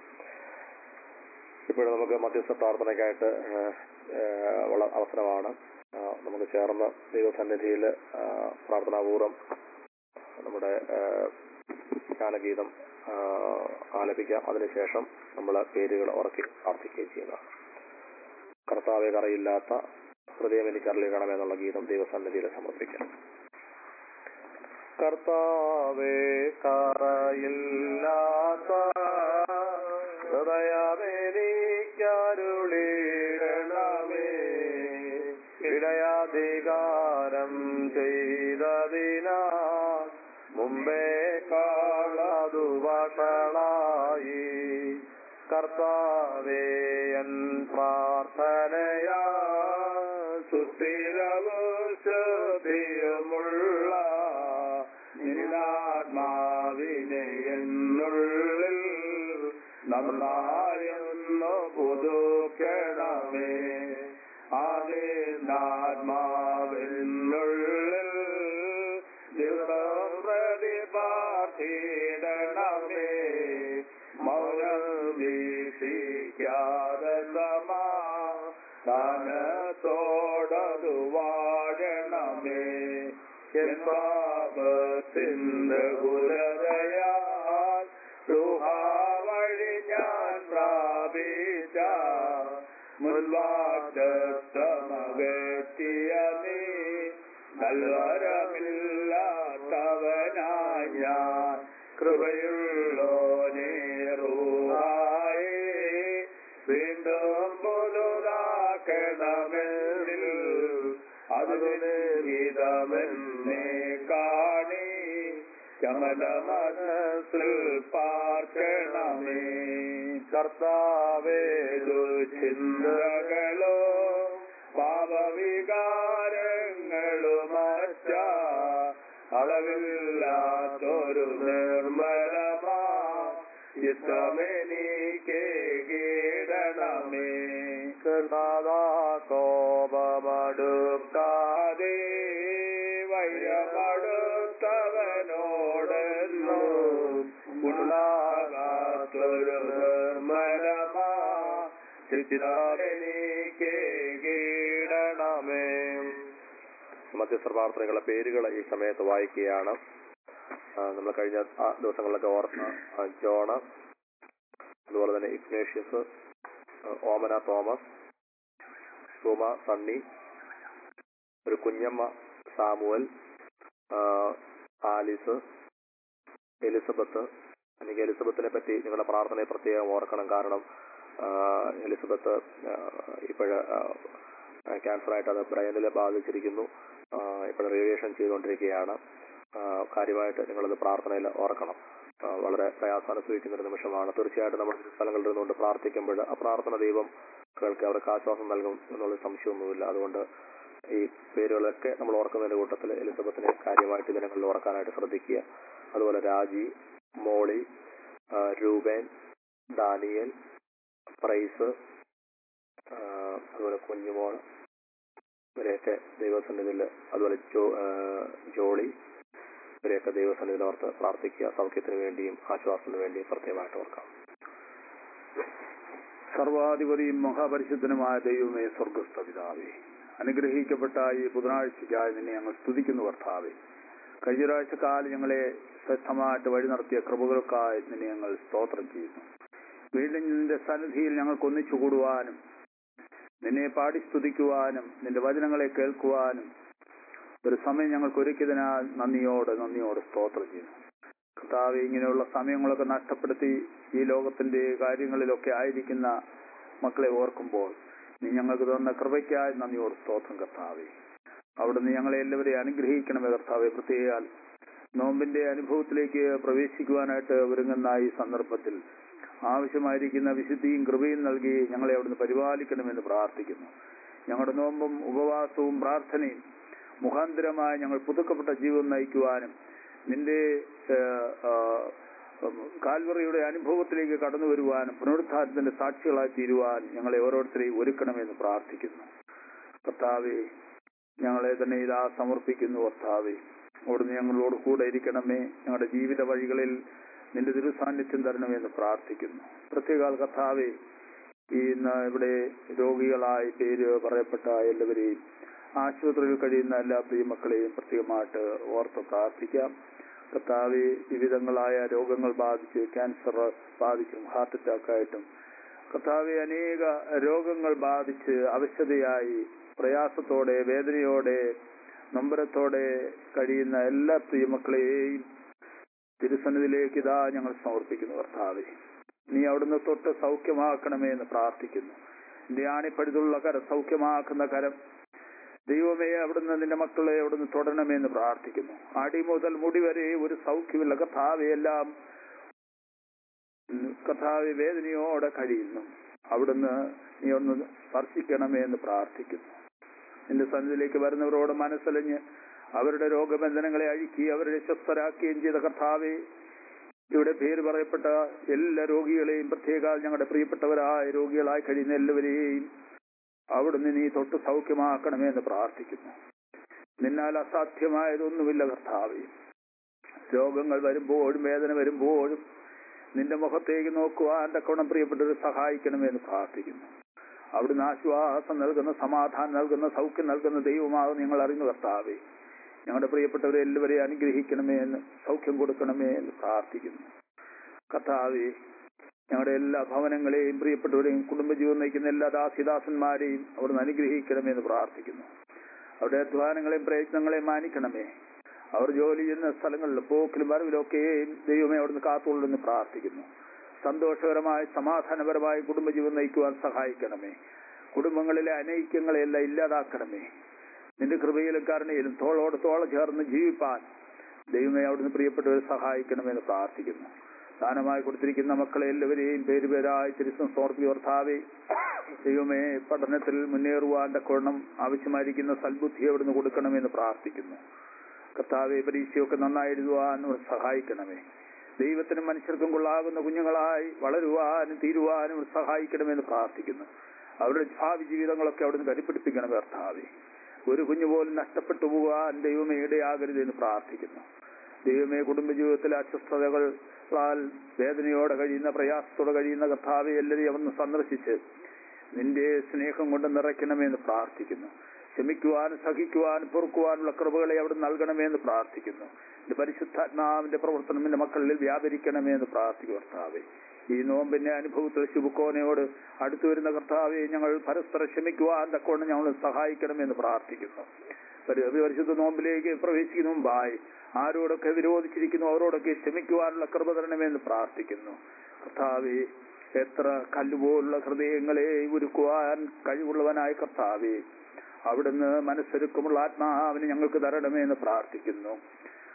ഇപ്പോഴും നമുക്ക് മധ്യസ്ഥ പ്രാർത്ഥനയ്ക്കായിട്ട് ആ, ആ, ഉള്ള അവസരമാണ് ആ, നമുക്ക് ചേർന്ന് ദൈവസന്നിധിയിൽ ആ, പ്രാർത്ഥനാപൂർവ്വം നമ്മുടെ ആ, ഗാനഗീതം ആ, ആലപിക്കാം അതിനുശേഷം നമ്മൾ പേരുകൾ ഉറക്കി പ്രാർത്ഥിക്കുകയും ചെയ്യുന്നതാണ് കർത്താവെ കറയില്ലാത്ത ഹൃദയം എനിക്ക് അറിയിക്കണമെന്നുള്ള ഗീതം ദൈവസന്നിധിയിൽ സമർപ്പിക്കാം കർത്താവേ കറയില്ലാത്ത ഹൃദയമെനിക്കരുളിടണമേ ഇടയാധികാരം ചെയ്തതിനാ മുമ്പേ കാളതു വഷളായി കർത്താവേ എൻ പ്രാർത്ഥനയാ സുസ്ഥിരവും ശ്രുതിയുമുള്ള നിന്നാത്മാവിനെ എന്നുള്ളിൽ നന്നായൊന്നു പുതുക്കണമേ ആത്മാവിനുള്ളിൽ ദിവസം പ്രതിപാഠിടണമേ മൗനം വീക്ഷിക്കാതെ സമാ ദാനത്തോടതു വാഴണമേ എൻ പാപത്തിന്റെ ഗുരതയാൽ വഴി ഞാൻ പ്രാപിച്ച മുൻവാറ്റമകറ്റിയ നീ നൽവരമില്ലാത്തവനായി ഞാൻ കൃപയുള്ളോ നേറുവായേ വീണ്ടും പുതുതാക്കണമെന്നിൽ അതിന് ഗീതമെന്നെ കാണി കമലമനസ്സിൽ പാർക്കണമേ കർത്താവേ ചിന്തകളോ പാപവികാരങ്ങളുമറ്റ അളവില്ലാത്തൊരു നിർമ്മലമാ ഇഷ്ടമെനിക്ക് കീടണമേ കർത്താതാ കോപമടുക്കാതെ വൈരമടുത്തവനോടെന്നു ഉണ്ടാകാത്തൊരു നിർമ്മലമാ ചിത്രമെനിക്ക് കീടണമേ മധ്യസ്ഥ പ്രാർത്ഥനകളുടെ പേരുകൾ ഈ സമയത്ത് വായിക്കുകയാണ് ആ, നമ്മൾ കഴിഞ്ഞ ആ ദിവസങ്ങളിലൊക്കെ ഓർത്ത ആ, ജോണ് അതുപോലെ തന്നെ ഇഗ്നേഷ്യസ് ആ, ഓമന തോമസ് സുമ സണ്ണി ഒരു കുഞ്ഞമ്മ സാമുവൽ ആ, ആലിസ് എലിസബത്ത് എനിക്ക് എലിസബത്തിനെ പറ്റി നിങ്ങളുടെ പ്രാർത്ഥനയെ പ്രത്യേകം ഓർക്കണം കാരണം ആ, എലിസബത്ത് ഇപ്പോഴ് ക്യാൻസറായിട്ട് അത് ബ്രെയിനിൽ ബാധിച്ചിരിക്കുന്നു ഇപ്പോഴും റേഡിയേഷൻ ചെയ്തുകൊണ്ടിരിക്കുകയാണ് ആ, കാര്യമായിട്ട് നിങ്ങളത് പ്രാർത്ഥനയിൽ ഓർക്കണം ആ, വളരെ പ്രയാസം അനുഭവിക്കുന്ന ഒരു നിമിഷമാണ് തീർച്ചയായിട്ടും നമ്മൾ ഈ സ്ഥലങ്ങളിൽ നിന്നുകൊണ്ട് പ്രാർത്ഥിക്കുമ്പോൾ ആ പ്രാർത്ഥന ദൈവം കേൾക്കുക അവർക്ക് ആശ്വാസം നൽകും എന്നുള്ള സംശയമൊന്നുമില്ല അതുകൊണ്ട് ഈ പേരുകളൊക്കെ നമ്മൾ ഓർക്കുന്നതിന്റെ കൂട്ടത്തിൽ എലിസബത്തിനെ കാര്യമായിട്ട് ദിനങ്ങളിൽ ഓർക്കാനായിട്ട് ശ്രദ്ധിക്കുക അതുപോലെ രാജി മോളി ആ, രൂപേൻ ദാനിയൽ പ്രൈസ് ആ, അതുപോലെ കുഞ്ഞുമോൾ ഇവരെയൊക്കെ ദൈവസന്നിധിയിൽ അതുപോലെ ജോ ആ, ജോളി ഇവരെയൊക്കെ ദൈവസന്നിധിയിൽ ഓർത്ത് പ്രാർത്ഥിക്കുക സൗഖ്യത്തിന് വേണ്ടിയും ആശ്വാസത്തിന് വേണ്ടിയും പ്രത്യേകമായിട്ട് ഓർക്കാം സർവാധിപതിയും മഹാപരിശുദ്ധനുമായ ദൈവമേ സ്വർഗസ്ഥ പിതാവേ അനുഗ്രഹിക്കപ്പെട്ട ഈ ബുധനാഴ്ചയ്ക്കായി നിന്നെ ഞങ്ങൾ സ്തുതിക്കുന്നു കർത്താവേ കഴിഞ്ഞ ഒരാഴ്ച കാലം ഞങ്ങളെ ശ്രദ്ധമായിട്ട് വഴി നടത്തിയ കൃപകൾക്കായി നിന്നെ ഞങ്ങൾ സ്തോത്രം ചെയ്യുന്നു വീണ്ടും നിന്റെ സന്നിധിയിൽ ഞങ്ങൾക്ക് ഒന്നിച്ചു കൂടുവാനും നിന്നെ പാടി സ്തുതിക്കുവാനും നിന്റെ വചനങ്ങളെ കേൾക്കുവാനും ഒരു സമയം ഞങ്ങൾക്ക് ഒരുക്കിയതിനാൽ നന്ദിയോടെ നന്ദിയോടെ സ്തോത്രം ചെയ്യുന്നു കർത്താവ് ഇങ്ങനെയുള്ള സമയങ്ങളൊക്കെ നഷ്ടപ്പെടുത്തി ഈ ലോകത്തിന്റെ കാര്യങ്ങളിലൊക്കെ ആയിരിക്കുന്ന മക്കളെ ഓർക്കുമ്പോൾ നീ ഞങ്ങൾക്ക് തന്ന കൃപയ്ക്കായി നന്ദിയോട് സ്തോത്രം കർത്താവെ അവിടുന്ന് ഞങ്ങളെ എല്ലാവരെയും അനുഗ്രഹിക്കണമേ കർത്താവെ പ്രത്യേകാൽ നോമ്പിന്റെ അനുഭവത്തിലേക്ക് പ്രവേശിക്കുവാനായിട്ട് ഒരുങ്ങുന്ന ഈ സന്ദർഭത്തിൽ ആവശ്യമായിരിക്കുന്ന വിശുദ്ധിയും കൃപയും നൽകി ഞങ്ങളെ അവിടുന്ന് പരിപാലിക്കണമെന്ന് പ്രാർത്ഥിക്കുന്നു ഞങ്ങളുടെ നോമ്പും ഉപവാസവും പ്രാർത്ഥനയും മുഖാന്തരമായി ഞങ്ങൾ പുതുക്കപ്പെട്ട ജീവിതം നയിക്കുവാനും നിന്റെ ഏഹ്, ആഹ്, ഉം, കാൽവറിയുടെ അനുഭവത്തിലേക്ക് കടന്നു വരുവാനും പുനരുദ്ധാരത്തിന്റെ സാക്ഷികളായി തീരുവാൻ ഞങ്ങളെ ഓരോരുത്തരെയും ഒരുക്കണമെന്ന് പ്രാർത്ഥിക്കുന്നു കർത്താവെ ഞങ്ങളെ തന്നെ ഇതാ സമർപ്പിക്കുന്നു കർത്താവെ അവിടുന്ന് ഞങ്ങളോട് കൂടെ ഇരിക്കണമേ ഞങ്ങളുടെ ജീവിത വഴികളിൽ നിന്റെ തിരുസാന്നിധ്യം തരണമെന്ന് പ്രാർത്ഥിക്കുന്നു പ്രത്യേക കർത്താവെ ഈ ഇന്ന് ഇവിടെ രോഗികളായി പേര് പറയപ്പെട്ട എല്ലാവരെയും ആശുപത്രിയിൽ കഴിയുന്ന എല്ലാ പ്രിയമക്കളെയും പ്രത്യേകമായിട്ട് ഓർത്ത് പ്രാർത്ഥിക്കാം കർത്താവെ വിവിധങ്ങളായ രോഗങ്ങൾ ബാധിച്ച് ക്യാൻസർ ബാധിച്ചും ഹാർട്ട് അറ്റാക്ക് ആയിട്ടും കർത്താവെ അനേക രോഗങ്ങൾ ബാധിച്ച് അവശതയായി പ്രയാസത്തോടെ വേദനയോടെ നൊമ്പരത്തോടെ കഴിയുന്ന എല്ലാ പ്രിയമക്കളെയും തിരുസന്നിധിയിലേക്ക് ഇതാ ഞങ്ങൾ സമർപ്പിക്കുന്നു കർത്താവെ നീ അവിടുന്ന് തൊട്ട് സൗഖ്യമാക്കണമേ എന്ന് പ്രാർത്ഥിക്കുന്നു നിന്റെ ആണിപ്പഴുതുള്ള കരം സൗഖ്യമാക്കുന്ന കരം ദൈവമേ അവിടുന്ന് നിന്റെ മക്കളെ അവിടുന്ന് തൊടണമേ എന്ന് പ്രാർത്ഥിക്കുന്നു അടി മുതൽ മുടി വരെ ഒരു സൗഖ്യമില്ല കഥാവെ എല്ലാം കഥാവെ വേദനയോടെ കഴിയുന്നു അവിടുന്ന് നീ ഒന്ന് സ്പർശിക്കണമേ എന്ന് പ്രാർത്ഥിക്കുന്നു നിന്റെ സന്നിധിയിലേക്ക് വരുന്നവരോട് മനസ്സലിഞ്ഞ് അവരുടെ രോഗബന്ധനങ്ങളെ അഴുക്കി അവരെ സ്വസ്ഥരാക്കുകയും ചെയ്ത കർത്താവെ ഇവിടെ പേര് പറയപ്പെട്ട എല്ലാ രോഗികളെയും പ്രത്യേക ഞങ്ങളുടെ പ്രിയപ്പെട്ടവരായ രോഗികളായി കഴിയുന്ന എല്ലാവരെയും അവിടുന്ന് നീ തൊട്ട് സൗഖ്യമാക്കണമേ എന്ന് പ്രാർത്ഥിക്കുന്നു നിന്നാൽ അസാധ്യമായതൊന്നുമില്ല കർത്താവെ രോഗങ്ങൾ വരുമ്പോഴും വേദന വരുമ്പോഴും നിന്റെ മുഖത്തേക്ക് നോക്കുവാൻ തക്കവണ്ണം പ്രിയപ്പെട്ടവരെ സഹായിക്കണമേ എന്ന് പ്രാർത്ഥിക്കുന്നു അവിടുന്ന് ആശ്വാസം നൽകുന്ന സമാധാനം നൽകുന്ന സൗഖ്യം നൽകുന്ന ദൈവമാകും നിങ്ങൾ അറിഞ്ഞു കർത്താവേ ഞങ്ങളുടെ പ്രിയപ്പെട്ടവരെ എല്ലാവരെയും അനുഗ്രഹിക്കണമേ എന്ന് സൗഖ്യം കൊടുക്കണമേ എന്ന് പ്രാർത്ഥിക്കുന്നു കർത്താവേ ഞങ്ങളുടെ എല്ലാ ഭവനങ്ങളെയും പ്രിയപ്പെട്ടവരെയും കുടുംബജീവൻ നയിക്കുന്ന എല്ലാ ദാസിദാസന്മാരെയും അവിടുന്ന് അനുഗ്രഹിക്കണമേ എന്ന് പ്രാർത്ഥിക്കുന്നു അവരുടെ അധ്വാനങ്ങളെയും പ്രയത്നങ്ങളെയും മാനിക്കണമേ അവർ ജോലി ചെയ്യുന്ന സ്ഥലങ്ങളിൽ പോക്കിലും വരവിലൊക്കെയും ദൈവമേ അവിടുന്ന് കാത്തുകൊള്ളുമെന്ന് പ്രാർത്ഥിക്കുന്നു സന്തോഷകരമായി സമാധാനപരമായി കുടുംബജീവൻ നയിക്കുവാൻ സഹായിക്കണമേ കുടുംബങ്ങളിലെ അനൈക്യങ്ങളെല്ലാം ഇല്ലാതാക്കണമേ നിന്റെ കൃപയിലും കരുണയിലും തോളോട് തോള ചേർന്ന് ജീവിപ്പാൻ ദൈവമേ അവിടുന്ന് പ്രിയപ്പെട്ടവർ സഹായിക്കണമെന്ന് പ്രാർത്ഥിക്കുന്നു ദാനമായി കൊടുത്തിരിക്കുന്ന മക്കളെ എല്ലാവരെയും പേരുപേരായി തിരുസം സമർപ്പിയോർത്താവേ ദൈവമേ പഠനത്തിൽ മുന്നേറുവാൻ തക്കവണ്ണം ആവശ്യമായിരിക്കുന്ന സൽബുദ്ധി അവിടുന്ന് കൊടുക്കണമെന്ന് പ്രാർത്ഥിക്കുന്നു കർത്താവെ പരീക്ഷയൊക്കെ നന്നായി എഴുതുവാൻ സഹായിക്കണമേ ദൈവത്തിനും മനുഷ്യർക്കും കൊള്ളാകുന്ന കുഞ്ഞുങ്ങളായി വളരുവാനും തീരുവാനും സഹായിക്കണമെന്ന് പ്രാർത്ഥിക്കുന്നു അവരുടെ ഭാവി ജീവിതങ്ങളൊക്കെ അവിടുന്ന് കരുപ്പിടിപ്പിക്കണം കർത്താവെ ഒരു കുഞ്ഞു പോലും നഷ്ടപ്പെട്ടു പോകാൻ ദൈവമേ ഇടയാകരുതെന്ന് പ്രാർത്ഥിക്കുന്നു ദൈവമേ കുടുംബജീവിതത്തിലെ അസ്വസ്ഥതകളാൽ വേദനയോടെ കഴിയുന്ന പ്രയാസത്തോടെ കഴിയുന്ന കർത്താവെ എല്ലാവരെയും അവന്ന് സന്ദർശിച്ച് നിന്റെ സ്നേഹം കൊണ്ട് നിറയ്ക്കണമെന്ന് പ്രാർത്ഥിക്കുന്നു ക്ഷമിക്കുവാനും സഹിക്കുവാനും പൊറുക്കുവാനുള്ള കൃപകളെ അവിടെ നൽകണമേ എന്ന് പ്രാർത്ഥിക്കുന്നു എന്റെ പരിശുദ്ധാത്മാവിന്റെ പ്രവർത്തനം എന്റെ മക്കളിൽ വ്യാപരിക്കണമേ എന്ന് പ്രാർത്ഥിക്കും കർത്താവെ ഈ നോമ്പിന്റെ അനുഭവത്തിൽ ശുഭക്കോനയോട് അടുത്തു വരുന്ന കർത്താവെ ഞങ്ങൾ പരസ്പരം ക്ഷമിക്കുവാൻ തക്കോണം ഞങ്ങൾ സഹായിക്കണമെന്ന് പ്രാർത്ഥിക്കുന്നു പരി- പരിശുദ്ധ നോമ്പിലേക്ക് പ്രവേശിക്കുന്ന മുമ്പായി ആരോടൊക്കെ വിരോധിച്ചിരിക്കുന്നു അവരോടൊക്കെ ക്ഷമിക്കുവാനുള്ള കൃപ തരണമെന്ന് പ്രാർത്ഥിക്കുന്നു കർത്താവെ എത്ര കല്ലുപോലുള്ള ഹൃദയങ്ങളെ ഒരുക്കുവാൻ കഴിവുള്ളവനായ കർത്താവെ അവിടുന്ന് മനസ്സൊരുക്കമുള്ള ആത്മാവിനെ ഞങ്ങൾക്ക് തരണമേ എന്ന് പ്രാർത്ഥിക്കുന്നു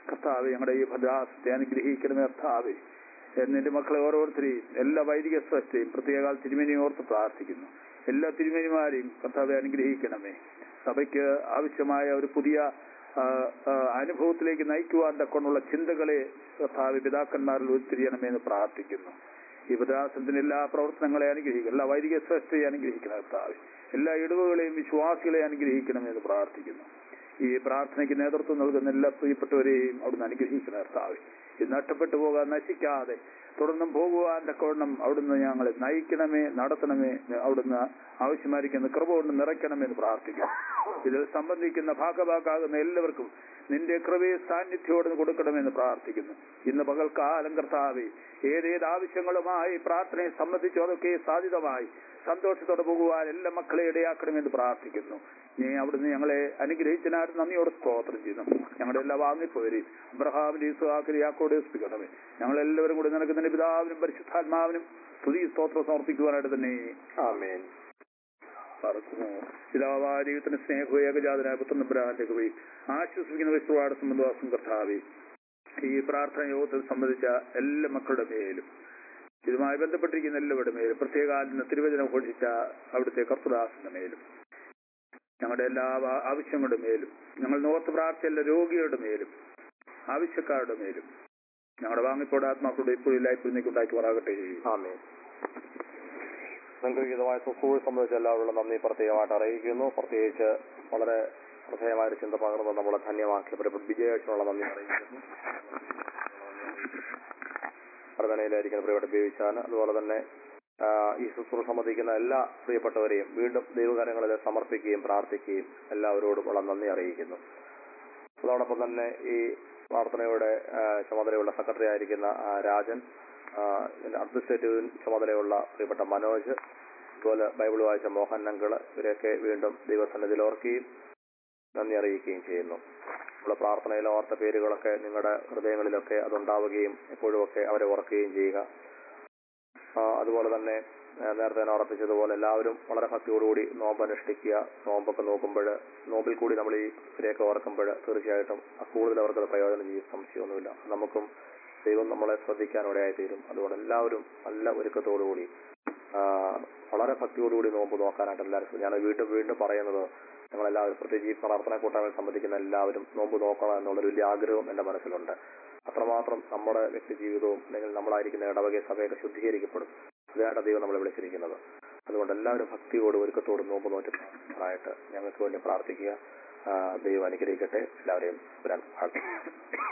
കർത്താവ് ഞങ്ങളുടെ ഈ ഭദ്രാസത്തെ അനുഗ്രഹിക്കണമേ കർത്താവ് എന്നിന്റെ മക്കളെ ഓരോരുത്തരെയും എല്ലാ വൈദിക സ്വസ്ഥയും പ്രത്യേക തിരുമേനിയും ഓർത്ത് പ്രാർത്ഥിക്കുന്നു എല്ലാ തിരുമേനിമാരെയും കർത്താവെ അനുഗ്രഹിക്കണമേ സഭയ്ക്ക് ആവശ്യമായ ഒരു പുതിയ ആ, ആ, അനുഭവത്തിലേക്ക് നയിക്കുവാൻ തക്കൊണ്ടുള്ള ചിന്തകളെ കർത്താവ് പിതാക്കന്മാരിൽ ഉരുത്തിരിയണമേ എന്ന് പ്രാർത്ഥിക്കുന്നു ഈ ഭദ്രാസനത്തിന്റെ എല്ലാ പ്രവർത്തനങ്ങളെ അനുഗ്രഹിക്കണം എല്ലാ വൈദിക ശ്രേഷ്ഠയെ അനുഗ്രഹിക്കണം കർത്താവ് എല്ലാ ഇടവുകളെയും വിശ്വാസികളെ അനുഗ്രഹിക്കണമെന്ന് പ്രാർത്ഥിക്കുന്നു ഈ പ്രാർത്ഥനയ്ക്ക് നേതൃത്വം നൽകുന്ന എല്ലാ പ്രിയപ്പെട്ടവരെയും അവിടുന്ന് അനുഗ്രഹിക്കണം കർത്താവ് ഇത് നഷ്ടപ്പെട്ടു പോകാൻ നശിക്കാതെ തുടർന്നും പോകുവാൻ തക്കവണ്ണം അവിടുന്ന് ഞങ്ങളെ നയിക്കണമേ നടത്തണമേ അവിടുന്ന് ആവശ്യമായിരിക്കുന്ന കൃപ കൊണ്ട് നിറയ്ക്കണമെന്ന് പ്രാർത്ഥിക്കുന്നു ഇതിൽ സംബന്ധിക്കുന്ന ഭാഗഭാക്കാകുന്ന എല്ലാവർക്കും നിന്റെ കൃപയെ സാന്നിധ്യോടെ കൊടുക്കണമെന്ന് പ്രാർത്ഥിക്കുന്നു ഇന്ന് പകൽക്കാലം കർത്താവെ ഏതേത് ആവശ്യങ്ങളുമായി പ്രാർത്ഥനയെ സംബന്ധിച്ചു അതൊക്കെ സാധ്യതമായി സന്തോഷത്തോടെ പോകുവാൻ എല്ലാ മക്കളെ ഇടയാക്കണമെന്ന് പ്രാർത്ഥിക്കുന്നു നീ അവിടുന്ന് ഞങ്ങളെ അനുഗ്രഹിച്ചതിനായിട്ട് നന്ദിയോട് സ്തോത്രം ചെയ്യുന്നു ഞങ്ങളുടെ എല്ലാ വാങ്ങിപ്പോരെയും അബ്രഹാമിന്റെ ഇസ്ഹാക്കിന്റെ യാക്കോടെ ഏൽപ്പിക്കണമേ ഞങ്ങളെല്ലാവരും കൂടി നിനക്ക് നിന്റെ പിതാവിനും പരിശുദ്ധാത്മാവിനും സ്തുതി സ്തോത്രം സമർപ്പിക്കുവാനായിട്ട് തന്നെ ആമേൻ പറക്കുന്നു പിതാവായ ദൈവത്തിന്റെ സ്നേഹവും ഏകജാതനായ പുത്രനബ്രാന്റെ കൃപയും ആശ്വസിക്കുന്ന വിശ്വാസ സംബന്ധവാസം കർത്താവെ ഈ പ്രാർത്ഥന യോഗത്തിൽ സംബന്ധിച്ച എല്ലാ മക്കളുടെ മേലും ഇതുമായി ബന്ധപ്പെട്ടിരിക്കുന്ന എല്ലാവരുടെ മേലും പ്രത്യേക ഇന്ന് തിരുവചനം ഘോഷിച്ച അവിടുത്തെ കർത്തദാസിന്റെ മേലും ഞങ്ങളുടെ എല്ലാ ആ- ആവശ്യങ്ങളുടെ മേലും ഞങ്ങൾ നോർത്ത് പ്രാർത്ഥിച്ച എല്ലാ രോഗികളുടെ മേലും ആവശ്യക്കാരുടെ മേലും ഞങ്ങളുടെ വാങ്ങിപ്പോടെ ആത്മാക്കളുടെ ഇപ്പോഴും ഇല്ലായ്പ ഉണ്ടാക്കി വരാകട്ടെ ആമേൻ സംഗ്രഹീതമായ ശുശ്രൂഷ സംബന്ധിച്ച് എല്ലാവരുടെ നന്ദി പ്രത്യേകമായിട്ട് അറിയിക്കുന്നു പ്രത്യേകിച്ച് വളരെ ശ്രദ്ധേയമായ ഒരു ചിന്ത പകർന്ന് നമ്മളെ ധന്യമാക്കിയ പ്രിയപ്പെട്ട വിജയത്തിനുള്ള നന്ദി അറിയിക്കുന്നു പ്രാർത്ഥനയിലായിരിക്കുന്ന പ്രിയപ്പെട്ട ബേബിച്ചാൻ അതുപോലെ തന്നെ ആ, ഈ ശുശ്രൂഷ സംബന്ധിക്കുന്ന എല്ലാ പ്രിയപ്പെട്ടവരെയും വീണ്ടും ദൈവകാര്യങ്ങളിൽ സമർപ്പിക്കുകയും പ്രാർത്ഥിക്കുകയും എല്ലാവരോടും ഉള്ള നന്ദി അറിയിക്കുന്നു അതോടൊപ്പം തന്നെ ഈ പ്രാർത്ഥനയുടെ ആ, ചുമതലയുള്ള സെക്രട്ടറി ആയിരിക്കുന്ന ആ, രാജൻ ആ, പിന്നെ അഡ്മിനിസ്ട്രേറ്റീവ് ചുമതലയുള്ള പ്രിയപ്പെട്ട മനോജ് അതുപോലെ ബൈബിൾ വായിച്ച മോഹൻ നങ്കള് ഇവരെയൊക്കെ വീണ്ടും ദൈവസന്നിധിയിൽ ഓർക്കുകയും നന്ദി അറിയിക്കുകയും ചെയ്യുന്നു നമ്മുടെ പ്രാർത്ഥനയിൽ ഓർത്ത പേരുകളൊക്കെ നിങ്ങളുടെ ഹൃദയങ്ങളിലൊക്കെ അതുണ്ടാവുകയും എപ്പോഴുമൊക്കെ അവരെ ഓർക്കുകയും ചെയ്യുക ആ, അതുപോലെ തന്നെ ആ, നേരത്തെ ഞാൻ ഓർപ്പിച്ചതുപോലെ എല്ലാവരും വളരെ ഭക്തിയോടുകൂടി നോമ്പ് അനുഷ്ഠിക്കുക നോമ്പൊക്കെ നോക്കുമ്പോൾ നോമ്പിൽ കൂടി നമ്മൾ ഈ ഇവരെയൊക്കെ ഓർക്കുമ്പോൾ തീർച്ചയായിട്ടും കൂടുതൽ അവർക്ക് പ്രയോജനം ചെയ്യും സംശയമൊന്നുമില്ല നമുക്കും ദൈവം നമ്മളെ ശ്രദ്ധിക്കാനിടയായി തീരും അതുകൊണ്ട് എല്ലാവരും നല്ല ഒരുക്കത്തോടുകൂടി ആ, വളരെ ഭക്തിയോടുകൂടി നോമ്പ് നോക്കാനായിട്ട് എല്ലാവരും ഞാൻ വീണ്ടും വീണ്ടും പറയുന്നത് ഞങ്ങളെല്ലാവരും പ്രത്യേകിച്ച് ഈ പ്രാർത്ഥന കൂട്ടായ്മയിൽ സംബന്ധിക്കുന്ന എല്ലാവരും നോമ്പ് നോക്കണം എന്നുള്ളൊരു വലിയ ആഗ്രഹവും എന്റെ മനസ്സിലുണ്ട് അത്രമാത്രം നമ്മുടെ വ്യക്തി ജീവിതവും അല്ലെങ്കിൽ നമ്മളായിരിക്കുന്ന ഇടവകെ സഭയൊക്കെ ശുദ്ധീകരിക്കപ്പെടും അതിനായിട്ട് ദൈവം നമ്മളെ വിളിച്ചിരിക്കുന്നത് അതുകൊണ്ട് എല്ലാവരും ഭക്തിയോടും ഒരുക്കത്തോടും നോമ്പ് നോറ്റായിട്ട് ഞങ്ങൾക്ക് വേണ്ടി പ്രാർത്ഥിക്കുക ആ, ദൈവം അനുഗ്രഹിക്കട്ടെ എല്ലാവരെയും വരാൻ